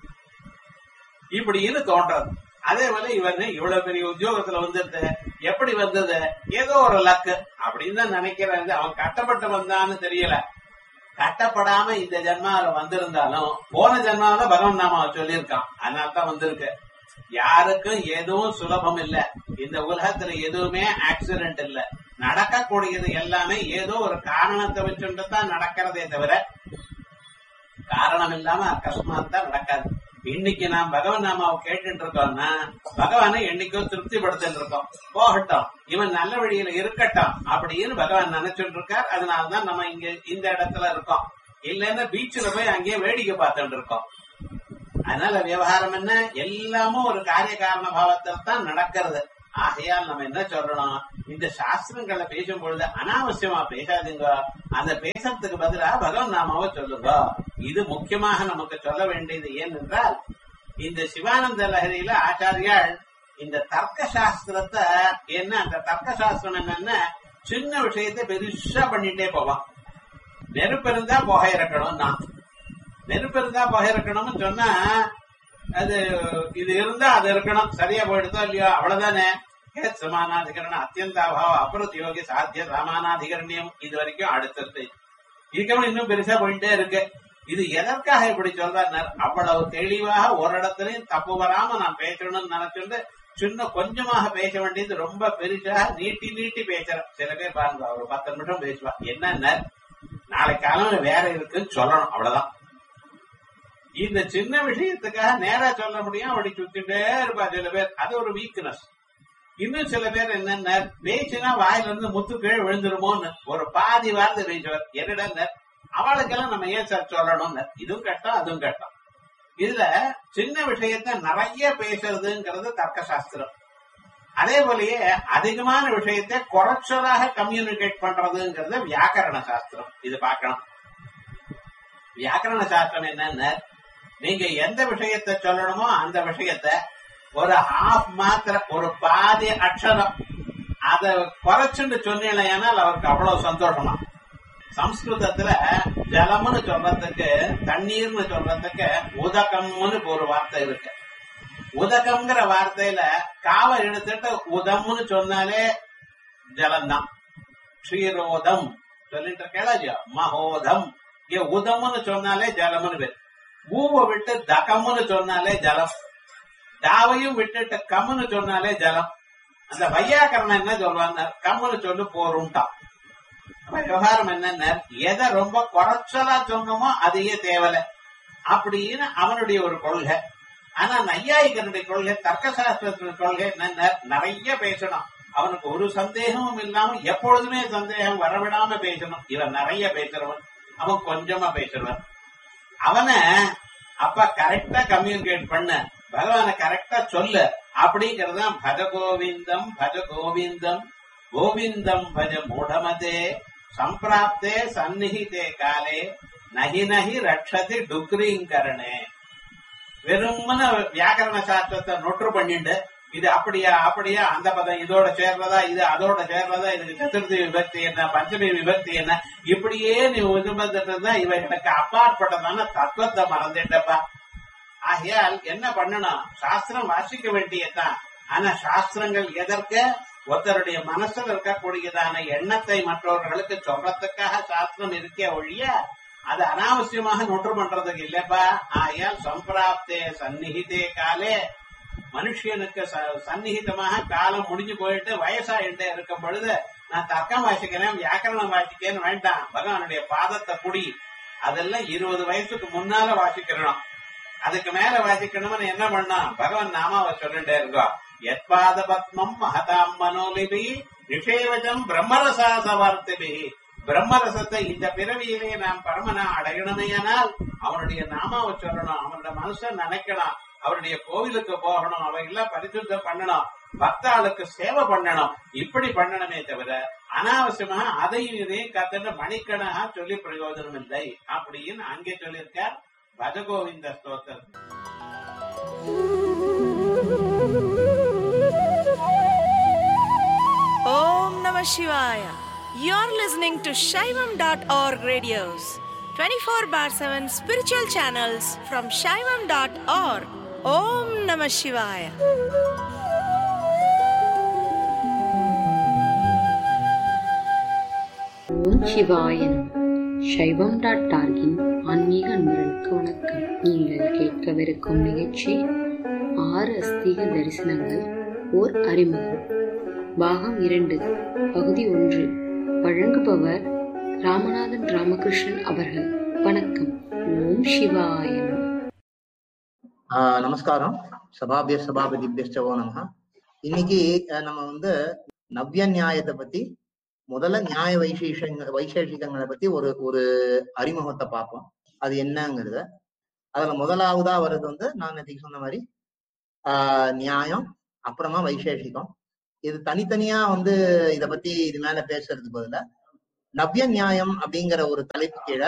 இப்படின்னு தோன்றது அதே போல இவன் இவ்வளவு பெரிய உத்தியோகத்துல வந்துட்டு எப்படி வந்தது ஏதோ ஒரு லக்கு அப்படின்னு தான் நினைக்கிறேன் அவன் கட்டப்பட்டு வந்தான்னு தெரியல கட்டப்படாம இந்த ஜென்மாவில வந்திருந்தாலும் போன ஜென்மாவில பகவன் நாமாவை சொல்லியிருக்கான் அதனால தான் வந்திருக்கு யாருக்கும் எதுவும் சுலபம் இல்ல இந்த உலகத்துல எதுவுமே ஆக்சிடென்ட் இல்ல நடக்கக்கூடியது எல்லாமே ஏதோ ஒரு காரணத்தை வச்சுட்டு தான் நடக்கிறதே தவிர காரணம் இல்லாம அக்கஸ்மாத் தான் நடக்காது இன்னைக்கு நாம் பகவான் நாமாவை கேட்டுட்டு இருக்கோம்னா பகவானை என்னைக்கோ திருப்திப்படுத்திட்டு இருக்கோம் போகட்டும் இவன் நல்ல வழியில இருக்கட்டும் அப்படின்னு பகவான் நினைச்சுட்டு இருக்கார் அதனாலதான் நம்ம இங்க இந்த இடத்துல இருக்கோம் இல்லைன்னா பீச்சில் போய் அங்கேயே வேடிக்கை பார்த்துட்டு இருக்கோம் அதனால விவகாரம் என்ன எல்லாமும் ஒரு காரிய காரண பாவத்தில் தான் நடக்கிறது ஆகையால் நம்ம என்ன சொல்லணும் இந்த சாஸ்திரங்களை பேசும் பொழுது அனாவசியமா பேசாதீங்க அந்த பேசுறதுக்கு பதிலா பகவான் நாமாவை சொல்லுங்க இது முக்கியமாக நமக்கு சொல்ல வேண்டியது ஏனென்றால் இந்த சிவானந்த லஹரியில ஆச்சாரியால் இந்த தர்க்க சாஸ்திரத்தை என்ன அந்த தர்க்க சாஸ்திரம் என்னன்னா சின்ன விஷயத்தை பெருசா பண்ணிட்டே போவான் நெருப்பு இருந்தா புகை இறக்கணும் தான் நெருப்பு இருந்தா புகை இறக்கணும்னு சொன்னா அது இது இருந்தா அது இருக்கணும் சரியா போயிடுதோ இல்லையோ அவ்வளவுதானே ஹேத் சமானாதிகரணம் அத்தியந்தாபாவ அபரத்யோகி சாத்திய சமானாதிகரணியம் இது வரைக்கும் அடுத்தது இதுக்கப்புறம் இன்னும் பெருசா போயிட்டே இருக்கு இது எதற்காக இப்படி சொல்றார் அவ்வளவு தெளிவாக ஒரு இடத்துலயும் தப்பு வராம நான் பேசணும்னு நினைச்சுட்டு சின்ன கொஞ்சமாக பேச வேண்டியது ரொம்ப பெருசாக நீட்டி நீட்டி பேசுறேன் சில பேர் பாருங்க ஒரு பத்து நிமிஷம் பேசுவா என்ன நாளை காலையில வேற இருக்குன்னு சொல்லணும் அவ்வளவுதான் இந்த சின்ன விஷயத்துக்காக நேரா சொல்ல முடியும் அப்படி சுத்திட்டே இருப்பா சில பேர் அது ஒரு வீக்னஸ் இன்னும் சில பேர் என்னென்ன பேச்சுனா வாயில இருந்து முத்து கீழே விழுந்துருமோன்னு ஒரு பாதி வார்த்தை பேசுவார் என்னடா அவளுக்கெல்லாம் நம்ம ஏன் சார் சொல்லணும்னு இதுவும் கட்டம் அதுவும் கட்டம் இதுல சின்ன விஷயத்த நிறைய பேசுறதுங்கிறது தர்க்க சாஸ்திரம் அதே போலயே அதிகமான விஷயத்தை குறைச்சலாக கம்யூனிகேட் பண்றதுங்கிறது வியாக்கரண சாஸ்திரம் இது பார்க்கணும் வியாக்கரண சாஸ்திரம் என்னன்னு நீங்க எந்த விஷயத்தை சொல்லணுமோ அந்த விஷயத்த ஒரு ஹாஃப் மாத்திர ஒரு பாதி அக்ஷரம் அத குறைச்சுன்னு சொன்னீங்கன்னா அவருக்கு அவ்வளவு சந்தோஷமா சம்ஸ்கிருதத்துல ஜலம்னு சொல்றதுக்கு தண்ணீர்னு சொல்றதுக்கு உதகம்னு ஒரு வார்த்தை இருக்கு உதகம்ங்கிற வார்த்தையில காவை எடுத்துட்டு உதம்னு சொன்னாலே ஜலம்தான் க்ஷீரோதம் சொல்லிட்டு கேளாஜியா மகோதம் இங்க உதம்னு சொன்னாலே ஜலம்னு பேர் ஊவை விட்டு தகம்னு சொன்னாலே ஜலம் தாவையும் விட்டுட்டு கம்முன்னு சொன்னாலே ஜலம் அந்த வையாக்கரணம் என்ன சொல்லுவாங்க கம்முன்னு சொல்லு போரும்ட்டான் விவகாரம் என்னன்னா எதை ரொம்ப குறைச்சலா சொன்னோமோ அதையே தேவலை அப்படின்னு அவனுடைய ஒரு கொள்கை ஆனா நையாயிகனுடைய கொள்கை தர்க்க சாஸ்திரத்தின் கொள்கை என்னன்னா நிறைய பேசணும் அவனுக்கு ஒரு சந்தேகமும் இல்லாம எப்பொழுதுமே சந்தேகம் வரவிடாம பேசணும் இவன் நிறைய பேசுறவன் அவன் கொஞ்சமா பேசுறவன் அவனை அப்ப கரெக்டா கம்யூனிகேட் பண்ண பகவான கரெக்டா சொல்லு அப்படிங்கறத பஜ கோவிந்தம் பஜ கோவிந்தம் கோவிந்தம் பஜ மூடமதே சம்பிராப்தே சந்நிகிதே காலே நகி நகி ரட்சதி டுக்ரீங்கரணே வெறுமன வியாக்கரண சாஸ்திரத்தை நொற்று பண்ணிட்டு இது அப்படியா அப்படியா அந்த பதம் இதோட சேர்றதா இது அதோட சேர்றதா இதுக்கு சதுர்த்தி விபக்தி என்ன பஞ்சமி விபக்தி என்ன இப்படியே நீ உதுமந்துட்டு இருந்தா இவைகளுக்கு அப்பாற்பட்டதான தத்துவத்தை மறந்துட்டப்பா ஆகையால் என்ன பண்ணணும் சாஸ்திரம் வாசிக்க வேண்டியதுதான் ஆனா சாஸ்திரங்கள் எதற்கு ஒருத்தருடைய மனசுல இருக்கக்கூடியதான எண்ணத்தை மற்றவர்களுக்கு சொல்றதுக்காக சாஸ்திரம் இருக்கே ஒழிய அது அனாவசியமாக நொற்று பண்றதுக்கு இல்லப்பா ஆகையால் சம்பிராப்தே சந்நிகிதே காலே மனுஷனுக்கு சந்நிகிதமாக காலம் முடிஞ்சு போயிட்டு வயசாயிட்டே இருக்கும் பொழுது நான் தர்க்கம் வாசிக்கிறேன் வியாக்கரணம் வாசிக்கிறேன்னு வேண்டாம் பகவானுடைய பாதத்தை குடி அதெல்லாம் இருபது வயசுக்கு முன்னால வாசிக்கிறோம் அதுக்கு மேல வாசிக்கணும்னு என்ன பண்ணா பகவான் நாமாவை சொல்லிட்டே இருக்கோம் எத்பாத பத்மம் மகதாம் மனோலிபி நிஷேவஜம் பிரம்மரசாசவார்த்திபி பிரம்மரசத்தை இந்த பிறவியிலே நாம் பரமனா அடையணுமேயானால் அவனுடைய நாமாவை சொல்லணும் அவனுடைய மனசை நினைக்கணும் அவருடைய கோவிலுக்கு போகணும் அவையெல்லாம் பரிசுத்தம் பண்ணணும் பக்தாளுக்கு சேவை பண்ணணும் இப்படி பண்ணணுமே தவிர அனாவசியமாக அதையும் இதையும் கத்துட்டு மணிக்கணகா சொல்லி பிரயோஜனம் இல்லை அப்படின்னு அங்கே சொல்லியிருக்கார் பஜகோவிந்த ஸ்தோத்திரம் Om Namah Shivaya. You're listening to Shaivam.org radios, 24 bar 7 spiritual channels from Shaivam.org. Om Namah Shivaya. ஓம் சிவாயன் சைவம் டாட் டார்கின் ஆன்மீக அன்பர்களுக்கு வணக்கம் நீங்கள் கேட்கவிருக்கும் நிகழ்ச்சி ஆறு அஸ்தீக தரிசனங்கள் ஓர் அறிமுகம் பாகம் இரண்டு பகுதி ஒன்று வழங்குபவர் ராமநாதன் ராமகிருஷ்ணன் அவர்கள் வணக்கம் ஓம் சிவாய நம ஆ, நமஸ்காரம் சபாபிய சபாபதிபியோ நம இன்னைக்கு அஹ், நம்ம வந்து நவ்ய நியாயத்தை பத்தி முதல்ல நியாய வைசேஷங்க வைசேஷிகங்களை பத்தி ஒரு ஒரு அறிமுகத்தை பார்ப்போம் அது என்னங்கிறத அதுல முதலாவதா வர்றது வந்து நான் நேற்றுக்கு சொன்ன மாதிரி ஆஹ் நியாயம் அப்புறமா வைசேஷிகம் இது தனித்தனியா வந்து இத பத்தி இது மேல பேசுறதுக்கு பதிலா நவ்ய நியாயம் அப்படிங்கிற ஒரு தலைப்பு கீழே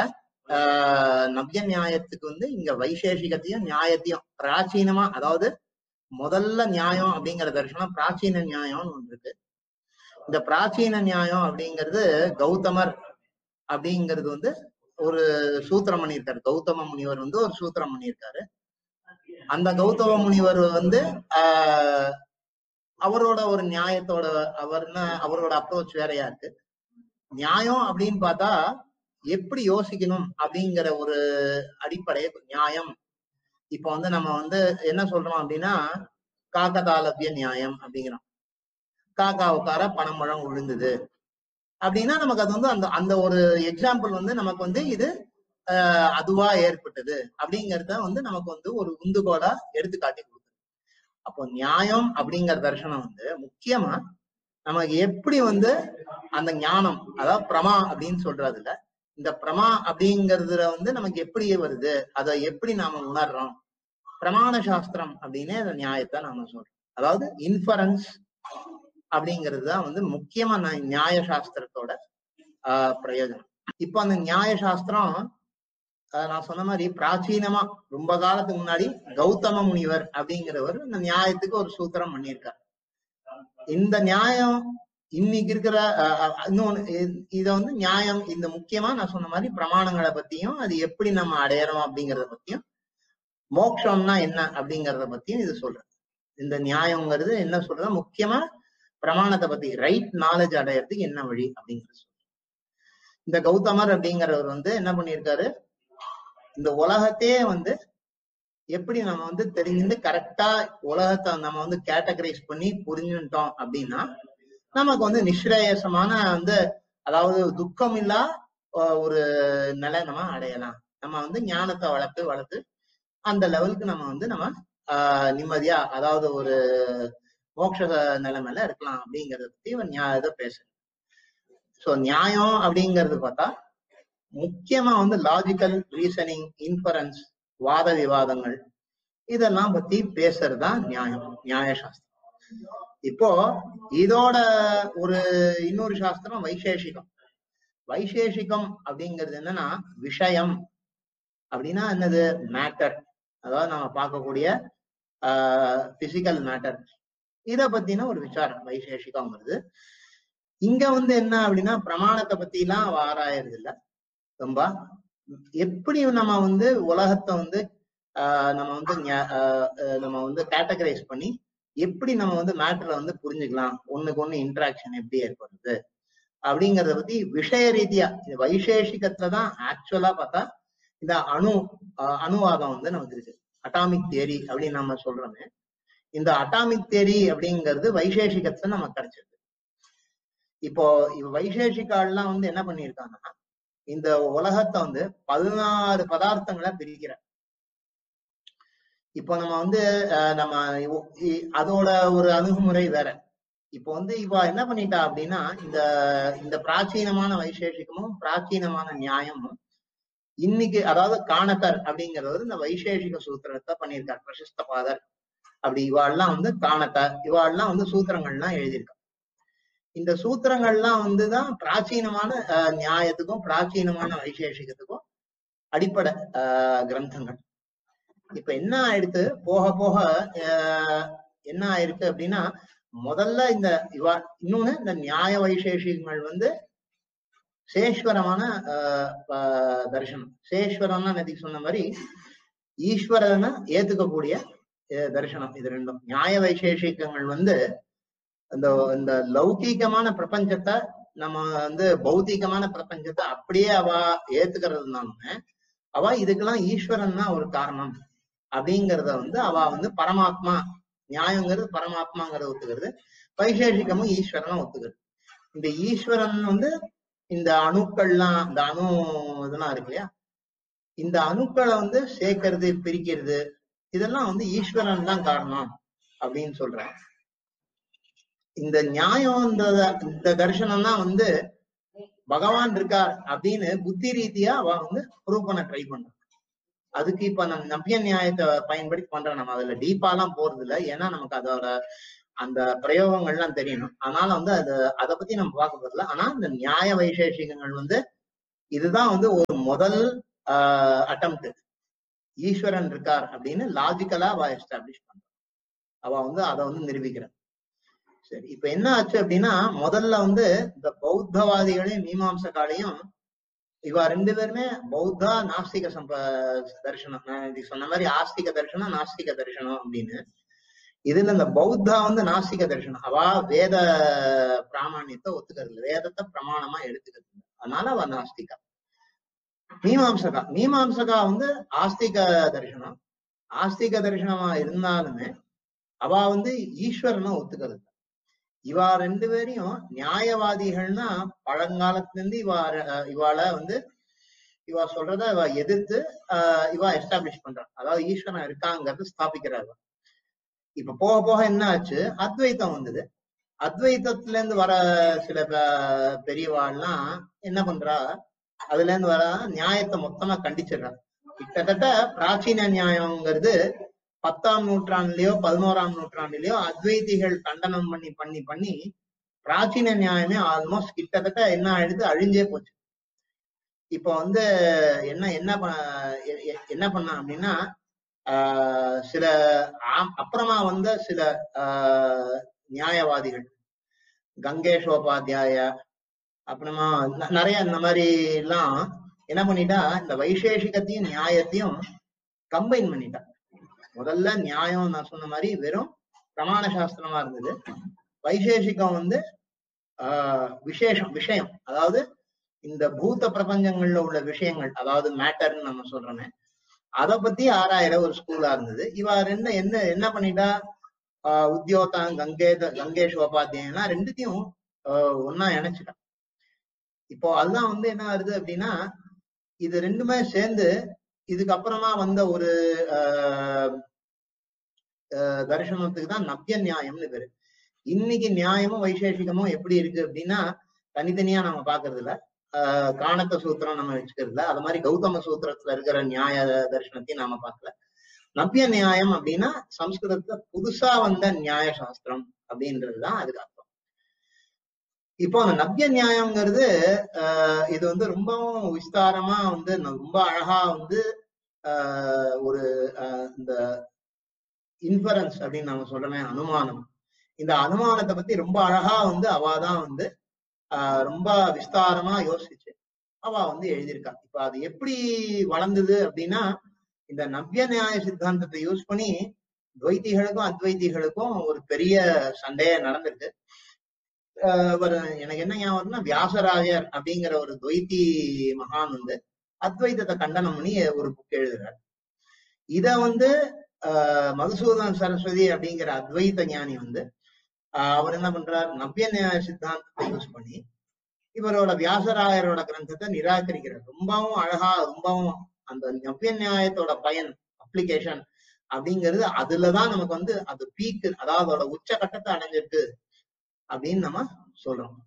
ஆஹ் நவ்ய நியாயத்துக்கு வந்து இங்க வைசேஷிகத்தையும் நியாயத்தையும் பிராச்சீனமா அதாவது முதல்ல நியாயம் அப்படிங்கிற தரிசனம் பிராச்சீன நியாயம்னு ஒன்று இருக்கு இந்த பிராச்சீன நியாயம் அப்படிங்கிறது கௌதமர் அப்படிங்கிறது வந்து ஒரு சூத்திரம் பண்ணியிருக்காரு கௌதம முனிவர் வந்து ஒரு சூத்திரம் பண்ணியிருக்காரு அந்த கௌதம முனிவர் வந்து ஆஹ் அவரோட ஒரு நியாயத்தோட அவர்னா அவரோட அப்ரோச் வேறையா இருக்கு நியாயம் அப்படின்னு பார்த்தா எப்படி யோசிக்கணும் அப்படிங்கிற ஒரு அடிப்படை நியாயம் இப்ப வந்து நம்ம வந்து என்ன சொல்றோம் அப்படின்னா காக்கதாலபிய நியாயம் அப்படிங்கிறோம் காக்கா உட்கார பணம்பழம் விழுந்தது அப்படின்னா நமக்கு அது வந்து அந்த அந்த ஒரு எக்ஸாம்பிள் வந்து நமக்கு வந்து இது ஆஹ் அதுவா ஏற்பட்டது அப்படிங்கறத வந்து நமக்கு வந்து ஒரு உந்துகோலா எடுத்துக்காட்டி கொடுக்குது அப்போ நியாயம் அப்படிங்கிற தர்சனம் வந்து முக்கியமா நமக்கு எப்படி வந்து அந்த ஞானம் அதாவது பிரமா அப்படின்னு சொல்றதுல இந்த பிரமா அப்படிங்கறதுல வந்து நமக்கு எப்படி வருது அதை எப்படி நாம உணர்றோம் பிரமாண சாஸ்திரம் அப்படின்னே அந்த நியாயத்தை நாம சொல்றோம் அதாவது இன்ஃபரன்ஸ் அப்படிங்கிறது தான் வந்து முக்கியமா நான் நியாய சாஸ்திரத்தோட ஆஹ் பிரயோஜனம் இப்போ அந்த நியாய சாஸ்திரம் ஆஹ் நான் சொன்ன மாதிரி பிராச்சீனமா ரொம்ப காலத்துக்கு முன்னாடி கௌதம முனிவர் அப்படிங்கிறவர் இந்த நியாயத்துக்கு ஒரு சூத்திரம் பண்ணியிருக்கார் இந்த நியாயம் இன்னைக்கு இருக்கிற ஆஹ் ஆஹ் இன்னொன்னு இ- இத வந்து நியாயம் இந்த முக்கியமா நான் சொன்ன மாதிரி பிரமாணங்களை பத்தியும் அது எப்படி நம்ம அடையறோம் அப்படிங்கறத பத்தியும் மோட்சம்னா என்ன அப்படிங்கறத பத்தியும் இது சொல்றேன் இந்த நியாயம்ங்கிறது என்ன சொல்றது முக்கியமா பிரமாணத்தை பத்தி ரைட் நாலேஜ் அடையறதுக்கு என்ன வழி அப்படிங்கறது சொல்றேன் இந்த கௌதமர் அப்படிங்கிறவர் வந்து என்ன பண்ணியிருக்காரு இந்த உலகத்தையே வந்து எப்படி நம்ம வந்து தெரிஞ்சுட்டு கரெக்டா உலகத்தை நம்ம வந்து கேட்டகரைஸ் பண்ணி புரிஞ்சுட்டோம் அப்படின்னா நமக்கு வந்து நிஸ்ரேயசமான வந்து அதாவது துக்கம் இல்லா அஹ், ஒரு நிலை நம்ம அடையலாம் நம்ம வந்து ஞானத்தை வளர்த்து வளர்த்து அந்த லெவலுக்கு நம்ம வந்து நம்ம ஆஹ் நிம்மதியா அதாவது ஒரு மோட்ச நிலைமையில இருக்கலாம் அப்படிங்கறத பத்தி இவன் நியா- இதை பேசுறேன் சோ நியாயம் அப்படிங்கிறது பார்த்தா முக்கியமா வந்து லாஜிக்கல் ரீசனிங் இன்ஃபரன்ஸ் வாத விவாதங்கள் இதெல்லாம் பத்தி பேசுறதுதான் நியாயம் நியாய சாஸ்திரம் இப்போ இதோட ஒரு இன்னொரு சாஸ்திரம் வைசேஷிகம் வைசேஷிகம் அப்படிங்கிறது என்னன்னா விஷயம் அப்படின்னா என்னது மேட்டர் அதாவது நம்ம பார்க்கக்கூடிய பிசிக்கல் மேட்டர் இத பத்தின ஒரு விசாரம் வைசேஷிகங்கிறது இங்க வந்து என்ன அப்படின்னா பிரமாணத்தை பத்தி எல்லாம் ஆராயறது இல்ல ரொம்ப எப்படி நம்ம வந்து உலகத்தை வந்து ஆஹ் நம்ம வந்து ஞா- ஆஹ் ஆஹ் நம்ம வந்து கேட்டகரைஸ் பண்ணி எப்படி நம்ம வந்து மேட்டரை வந்து புரிஞ்சுக்கலாம் ஒண்ணுக்கு ஒண்ணு இன்டராக்ஷன் எப்படி ஏற்படுது அப்படிங்கறத பத்தி விஷய ரீதியா இது வைசேஷிகத்துல தான் ஆக்சுவலா பார்த்தா இந்த அணு ஆஹ் அணுவாதம் வந்து நமக்கு இருக்கு அட்டாமிக் தியரி அப்படின்னு நம்ம சொல்றோமே இந்த அட்டாமிக் தியரி அப்படிங்கிறது வைசேஷிகத்துல நமக்கு கிடைச்சிருக்கு இப்போ இவ வைசேஷிகால்லாம் வந்து என்ன பண்ணியிருக்காங்கன்னா இந்த உலகத்தை வந்து பதினாறு பதார்த்தங்களா பிரிக்கிற இப்போ நம்ம வந்து அஹ், நம்ம இவ- இ- அதோட ஒரு அணுகுமுறை வேற இப்போ வந்து இவ என்ன பண்ணிட்டா அப்படின்னா இந்த இந்த பிராச்சீனமான வைசேஷிகமும் பிராச்சீனமான நியாயமும் இன்னைக்கு அதாவது காணத்தர் அப்படிங்கிறவர் இந்த வைசேஷிக சூத்திரத்தை பண்ணியிருக்கார் பிரசிஸ்த பாதர் அப்படி இவாள்லாம் வந்து காணத்தர் இவாள்லாம் வந்து சூத்திரங்கள்லாம் எழுதியிருக்கா இந்த சூத்திரங்கள்லாம் வந்துதான் பிராச்சீனமான அஹ், நியாயத்துக்கும் பிராச்சீனமான வைசேஷிகத்துக்கும் அடிப்படை அஹ், கிரந்தங்கள் இப்ப என்ன ஆயிடுத்து போக போக அஹ், என்ன ஆயிருக்கு அப்படின்னா முதல்ல இந்த இவா இன்னொன்னு இந்த நியாய வைசேஷிகங்கள் வந்து சேஸ்வரமான ஆஹ் ப- தரிசனம் சேஸ்வரம்னா நேத்திக்கு சொன்ன மாதிரி ஈஸ்வரனை ஏத்துக்கக்கூடிய அஹ் தரிசனம் இது ரெண்டும் நியாய வைசேஷிகங்கள் வந்து இந்த இந்த லௌகீகமான பிரபஞ்சத்தை நம்ம வந்து பௌத்திகமான பிரபஞ்சத்தை அப்படியே அவ ஏத்துக்கிறதுனாலுமே அவ இதுக்கெல்லாம் ஈஸ்வரன் தான் ஒரு காரணம் அப்படிங்கறத வந்து அவ வந்து பரமாத்மா நியாயங்கிறது பரமாத்மாங்கிறத ஒத்துக்கிறது வைசேஷிகமும் ஈஸ்வரனும் ஒத்துக்கிறது இந்த ஈஸ்வரன் வந்து இந்த அணுக்கள்லாம் இந்த அணு இதெல்லாம் இருக்கு இல்லையா இந்த அணுக்களை வந்து சேர்க்கறது பிரிக்கிறது இதெல்லாம் வந்து ஈஸ்வரன் தான் காரணம் அப்படின்னு சொல்றேன் இந்த நியாயம் இந்த இந்த தரிசனம் தான் வந்து பகவான் இருக்கார் அப்படின்னு புத்தி ரீதியா அவ வந்து ப்ரூவ் பண்ண ட்ரை பண்றான் அதுக்கு இப்ப நம்ம நம்பிய நியாயத்தை பயன்படுத்தி பண்றோம் நம்ம அதுல டீப்பாலாம் போறது இல்ல ஏன்னா நமக்கு அதோட அந்த பிரயோகங்கள்லாம் தெரியணும் அதனால வந்து அது அதை பத்தி நம்ம பார்க்க போறதில்ல ஆனா இந்த நியாய வைசேஷிகங்கள் வந்து இதுதான் வந்து ஒரு முதல் அட்டம்ப்ட் ஈஸ்வரன் இருக்கார் அப்படின்னு லாஜிக்கலா அவ எஸ்டாப்ளிஷ் பண்றான் அவ வந்து அதை வந்து நிரூபிக்கிறான் சரி இப்ப என்ன ஆச்சு அப்படின்னா முதல்ல வந்து இந்த பௌத்தவாதிகளையும் மீமாம்சகாலையும் இவ ரெண்டு பேருமே பௌத்தா நாஸ்திக சம்ப தரிசனம் நான் இது சொன்ன மாதிரி ஆஸ்திக தரிசனம் நாஸ்திக தரிசனம் அப்படின்னு இதுல இந்த பௌத்தா வந்து நாஸ்திக தரிசனம் அவ வேத பிராமணியத்தை ஒத்துக்கிறது இல்லை வேதத்தை பிரமாணமா எடுத்துக்கிறது இல்லை அதனால அவ நாஸ்திகா மீமாம்சகா மீமாம்சகா வந்து ஆஸ்திக தரிசனம் ஆஸ்திக தரிசனமா இருந்தாலுமே அவ வந்து ஈஸ்வரனை ஒத்துக்கிறது இல்ல. இவா ரெண்டு பேரையும் நியாயவாதிகள்னா பழங்காலத்துல இருந்து இவா அஹ் இவாள வந்து இவா சொல்றத இவ எதிர்த்து ஆஹ் இவா எஸ்டாப்ளிஷ் பண்றான் அதாவது ஈஸ்வரன் இருக்காங்கிறது ஸ்தாபிக்கிறார் இவ. இப்ப போக போக என்ன ஆச்சு அத்வைத்தம் வந்தது அத்வைத்தத்துல இருந்து வர சில ப- பெரியவாள்லாம் என்ன பண்றா அதுல இருந்து வர நியாயத்தை மொத்தமா கண்டிச்சிடுறா கிட்டத்தட்ட பிராச்சீன நியாயம்ங்கிறது பத்தாம் நூற்றாண்டுலயோ பதினோராம் நூற்றாண்டுலயோ அத்வைதிகள் கண்டனம் பண்ணி பண்ணி பண்ணி பிராச்சீன நியாயமே ஆல்மோஸ்ட் கிட்டத்தட்ட என்ன ஆயிடுது அழிஞ்சே போச்சு இப்போ வந்து என்ன என்ன ப- எ- எ- என்ன பண்ண அப்படின்னா ஆஹ் சில ஆம்- அப்புறமா வந்த சில ஆஹ் நியாயவாதிகள் கங்கேஷோபாத்தியாய அப்புறமா ந- நிறைய இந்த மாதிரி எல்லாம் என்ன பண்ணிட்டா இந்த வைசேஷிகத்தையும் நியாயத்தையும் கம்பைன் பண்ணிட்டா முதல்ல நியாயம் நான் சொன்ன மாதிரி வெறும் பிரமாண சாஸ்திரமா இருந்தது வைசேஷிகம் வந்து ஆஹ் விசேஷம் விஷயம் அதாவது இந்த பூத பிரபஞ்சங்கள்ல உள்ள விஷயங்கள் அதாவது மேட்டர்னு நம்ம சொல்றோமே அதை பத்தி ஆராயிற ஒரு ஸ்கூலா இருந்தது இவ ரெண்டு என்ன என்ன பண்ணிட்டா ஆஹ் உத்தியோகம் கங்கே கங்கேஷ் உபாத்தியம்னா ரெண்டுத்தையும் ஆஹ் ஒன்னா இணைச்சிட்டா இப்போ அதுதான் வந்து என்ன ஆகுது அப்படின்னா இது ரெண்டுமே சேர்ந்து இதுக்கப்புறமா வந்த ஒரு ஆஹ் ஆஹ் தரிசனத்துக்கு தான் நவ்ய நியாயம்னு பேரு இன்னைக்கு நியாயமும் வைசேஷிகமும் எப்படி இருக்கு அப்படின்னா தனித்தனியா நம்ம பாக்குறது இல்ல ஆஹ் காணக்க சூத்திரம் நம்ம வச்சுக்கிறது இல்ல அது மாதிரி கௌதம சூத்திரத்துல இருக்கிற நியாய தரிசனத்தையும் நாம பார்க்கல நவ்ய நியாயம் அப்படின்னா சம்ஸ்கிருதத்துல புதுசா வந்த நியாய சாஸ்திரம் அப்படின்றதுதான் அதுக்கு அர்த்தம் இப்போ அந்த நவ்ய நியாயம்ங்கிறது ஆஹ் இது வந்து ரொம்பவும் விஸ்தாரமா வந்து ந- ரொம்ப அழகா வந்து ஆஹ் ஒரு ஆஹ் இந்த இன்ஃபரன்ஸ் அப்படின்னு நம்ம சொல்றோமே அனுமானம் இந்த அனுமானத்தை பத்தி ரொம்ப அழகா வந்து அவாதான் வந்து ஆஹ் ரொம்ப விஸ்தாரமா யோசிச்சு அவ வந்து எழுதியிருக்கா இப்ப அது எப்படி வளர்ந்தது அப்படின்னா இந்த நவ்ய நியாய சித்தாந்தத்தை யூஸ் பண்ணி துவைத்திகளுக்கும் அத்வைத்திகளுக்கும் ஒரு பெரிய சண்டையே நடந்திருக்கு ஆஹ் ஒரு எனக்கு என்ன ஞாபகம்னா வியாசராயர் அப்படிங்கிற ஒரு துவைத்தி மகான் வந்து அத்வைதத்தை கண்டனம் பண்ணி ஒரு புக் எழுதுறார் இத வந்து ஆஹ் மதுசூதன் சரஸ்வதி அப்படிங்கிற அத்வைத ஞானி வந்து ஆஹ் அவர் என்ன பண்றார் நவ்ய நியாய சித்தாந்தத்தை யூஸ் பண்ணி இவரோட வியாசராயரோட கிரந்தத்தை நிராகரிக்கிறார் ரொம்பவும் அழகா ரொம்பவும் அந்த நவ்ய நியாயத்தோட பயன் அப்ளிகேஷன் அப்படிங்கிறது அதுலதான் நமக்கு வந்து அது பீக்கு அதாவது அதோட உச்சகட்டத்தை அடைஞ்சிருக்கு அப்படின்னு நம்ம சொல்றோம்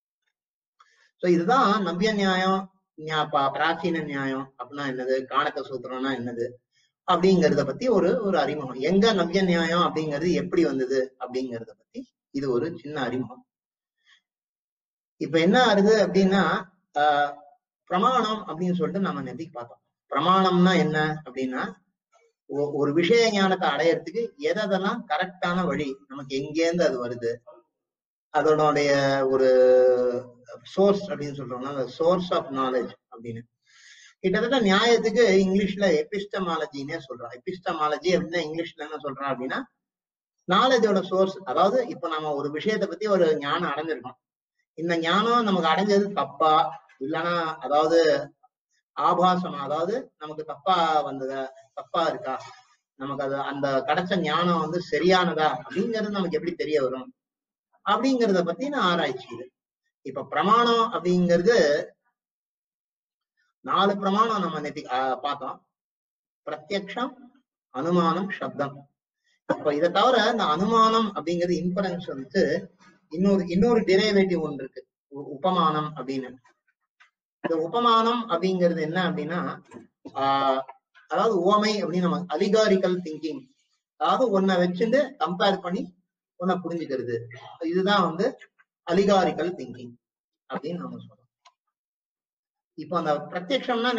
சோ இதுதான் நவ்ய நியாயம் ஞா- ப- பிராச்சீன நியாயம் அப்படின்னா என்னது காணக்க சூத்திரம்னா என்னது அப்படிங்கறத பத்தி ஒரு ஒரு அறிமுகம் எங்க நவ்ய நியாயம் அப்படிங்கிறது எப்படி வந்தது அப்படிங்கறத பத்தி இது ஒரு சின்ன அறிமுகம் இப்ப என்ன ஆகுது அப்படின்னா ஆஹ் பிரமாணம் அப்படின்னு சொல்லிட்டு நம்ம நெத்திக்கு பார்த்தோம் பிரமாணம்னா என்ன அப்படின்னா ஒ- ஒரு விஷய ஞானத்தை அடையறதுக்கு எதெல்லாம் கரெக்டான வழி நமக்கு எங்கேருந்து அது வருது அதனுடைய ஒரு சோர்ஸ் அப்படின்னு சொல்றோம்னா சோர்ஸ் ஆஃப் நாலேஜ் அப்படின்னு கிட்டத்தட்ட நியாயத்துக்கு இங்கிலீஷ்ல எபிஸ்டமாலஜினே சொல்றோம் எபிஸ்டமாலஜி அப்படின்னா இங்கிலீஷ்ல என்ன சொல்றோம் அப்படின்னா நாலேஜோட சோர்ஸ் அதாவது இப்ப நம்ம ஒரு விஷயத்தை பத்தி ஒரு ஞானம் அடைஞ்சிருக்கோம் இந்த ஞானம் நமக்கு அடைஞ்சது தப்பா இல்லைன்னா அதாவது ஆபாசமா அதாவது நமக்கு தப்பா வந்ததா தப்பா இருக்கா நமக்கு அது அந்த கிடைச்ச ஞானம் வந்து சரியானதா அப்படிங்கிறது நமக்கு எப்படி தெரிய வரும் அப்படிங்கிறத பத்தி நான் ஆராய்ச்சி இது இப்ப பிரமாணம் அப்படிங்கிறது நாலு பிரமாணம் நம்ம நேத்தி ஆஹ், பார்த்தோம் பிரத்யக்ஷம் அனுமானம் சப்தம் இப்ப இதை தவிர இந்த அனுமானம் அப்படிங்கிறது இன்ஃபரன்ஸ் வந்து இன்னொரு இன்னொரு டெரிவேட்டிவ் ஒன்று இருக்கு உ- உபமானம் அப்படின்னு இந்த உபமானம் அப்படிங்கிறது என்ன அப்படின்னா ஆஹ் அதாவது உவமை அப்படின்னு நம்ம அலிகாரிக்கல் திங்கிங் அதாவது ஒன்ன வச்சுட்டு கம்பேர் பண்ணி ஒன்ன புரிஞ்சுக்கிறது இதுதான் வந்து அலிகாரிக்கல் திங்கிங் அப்படின்னு நம்ம சொல்றோம் இப்போ அந்த பிரத்யக்ஷம்னா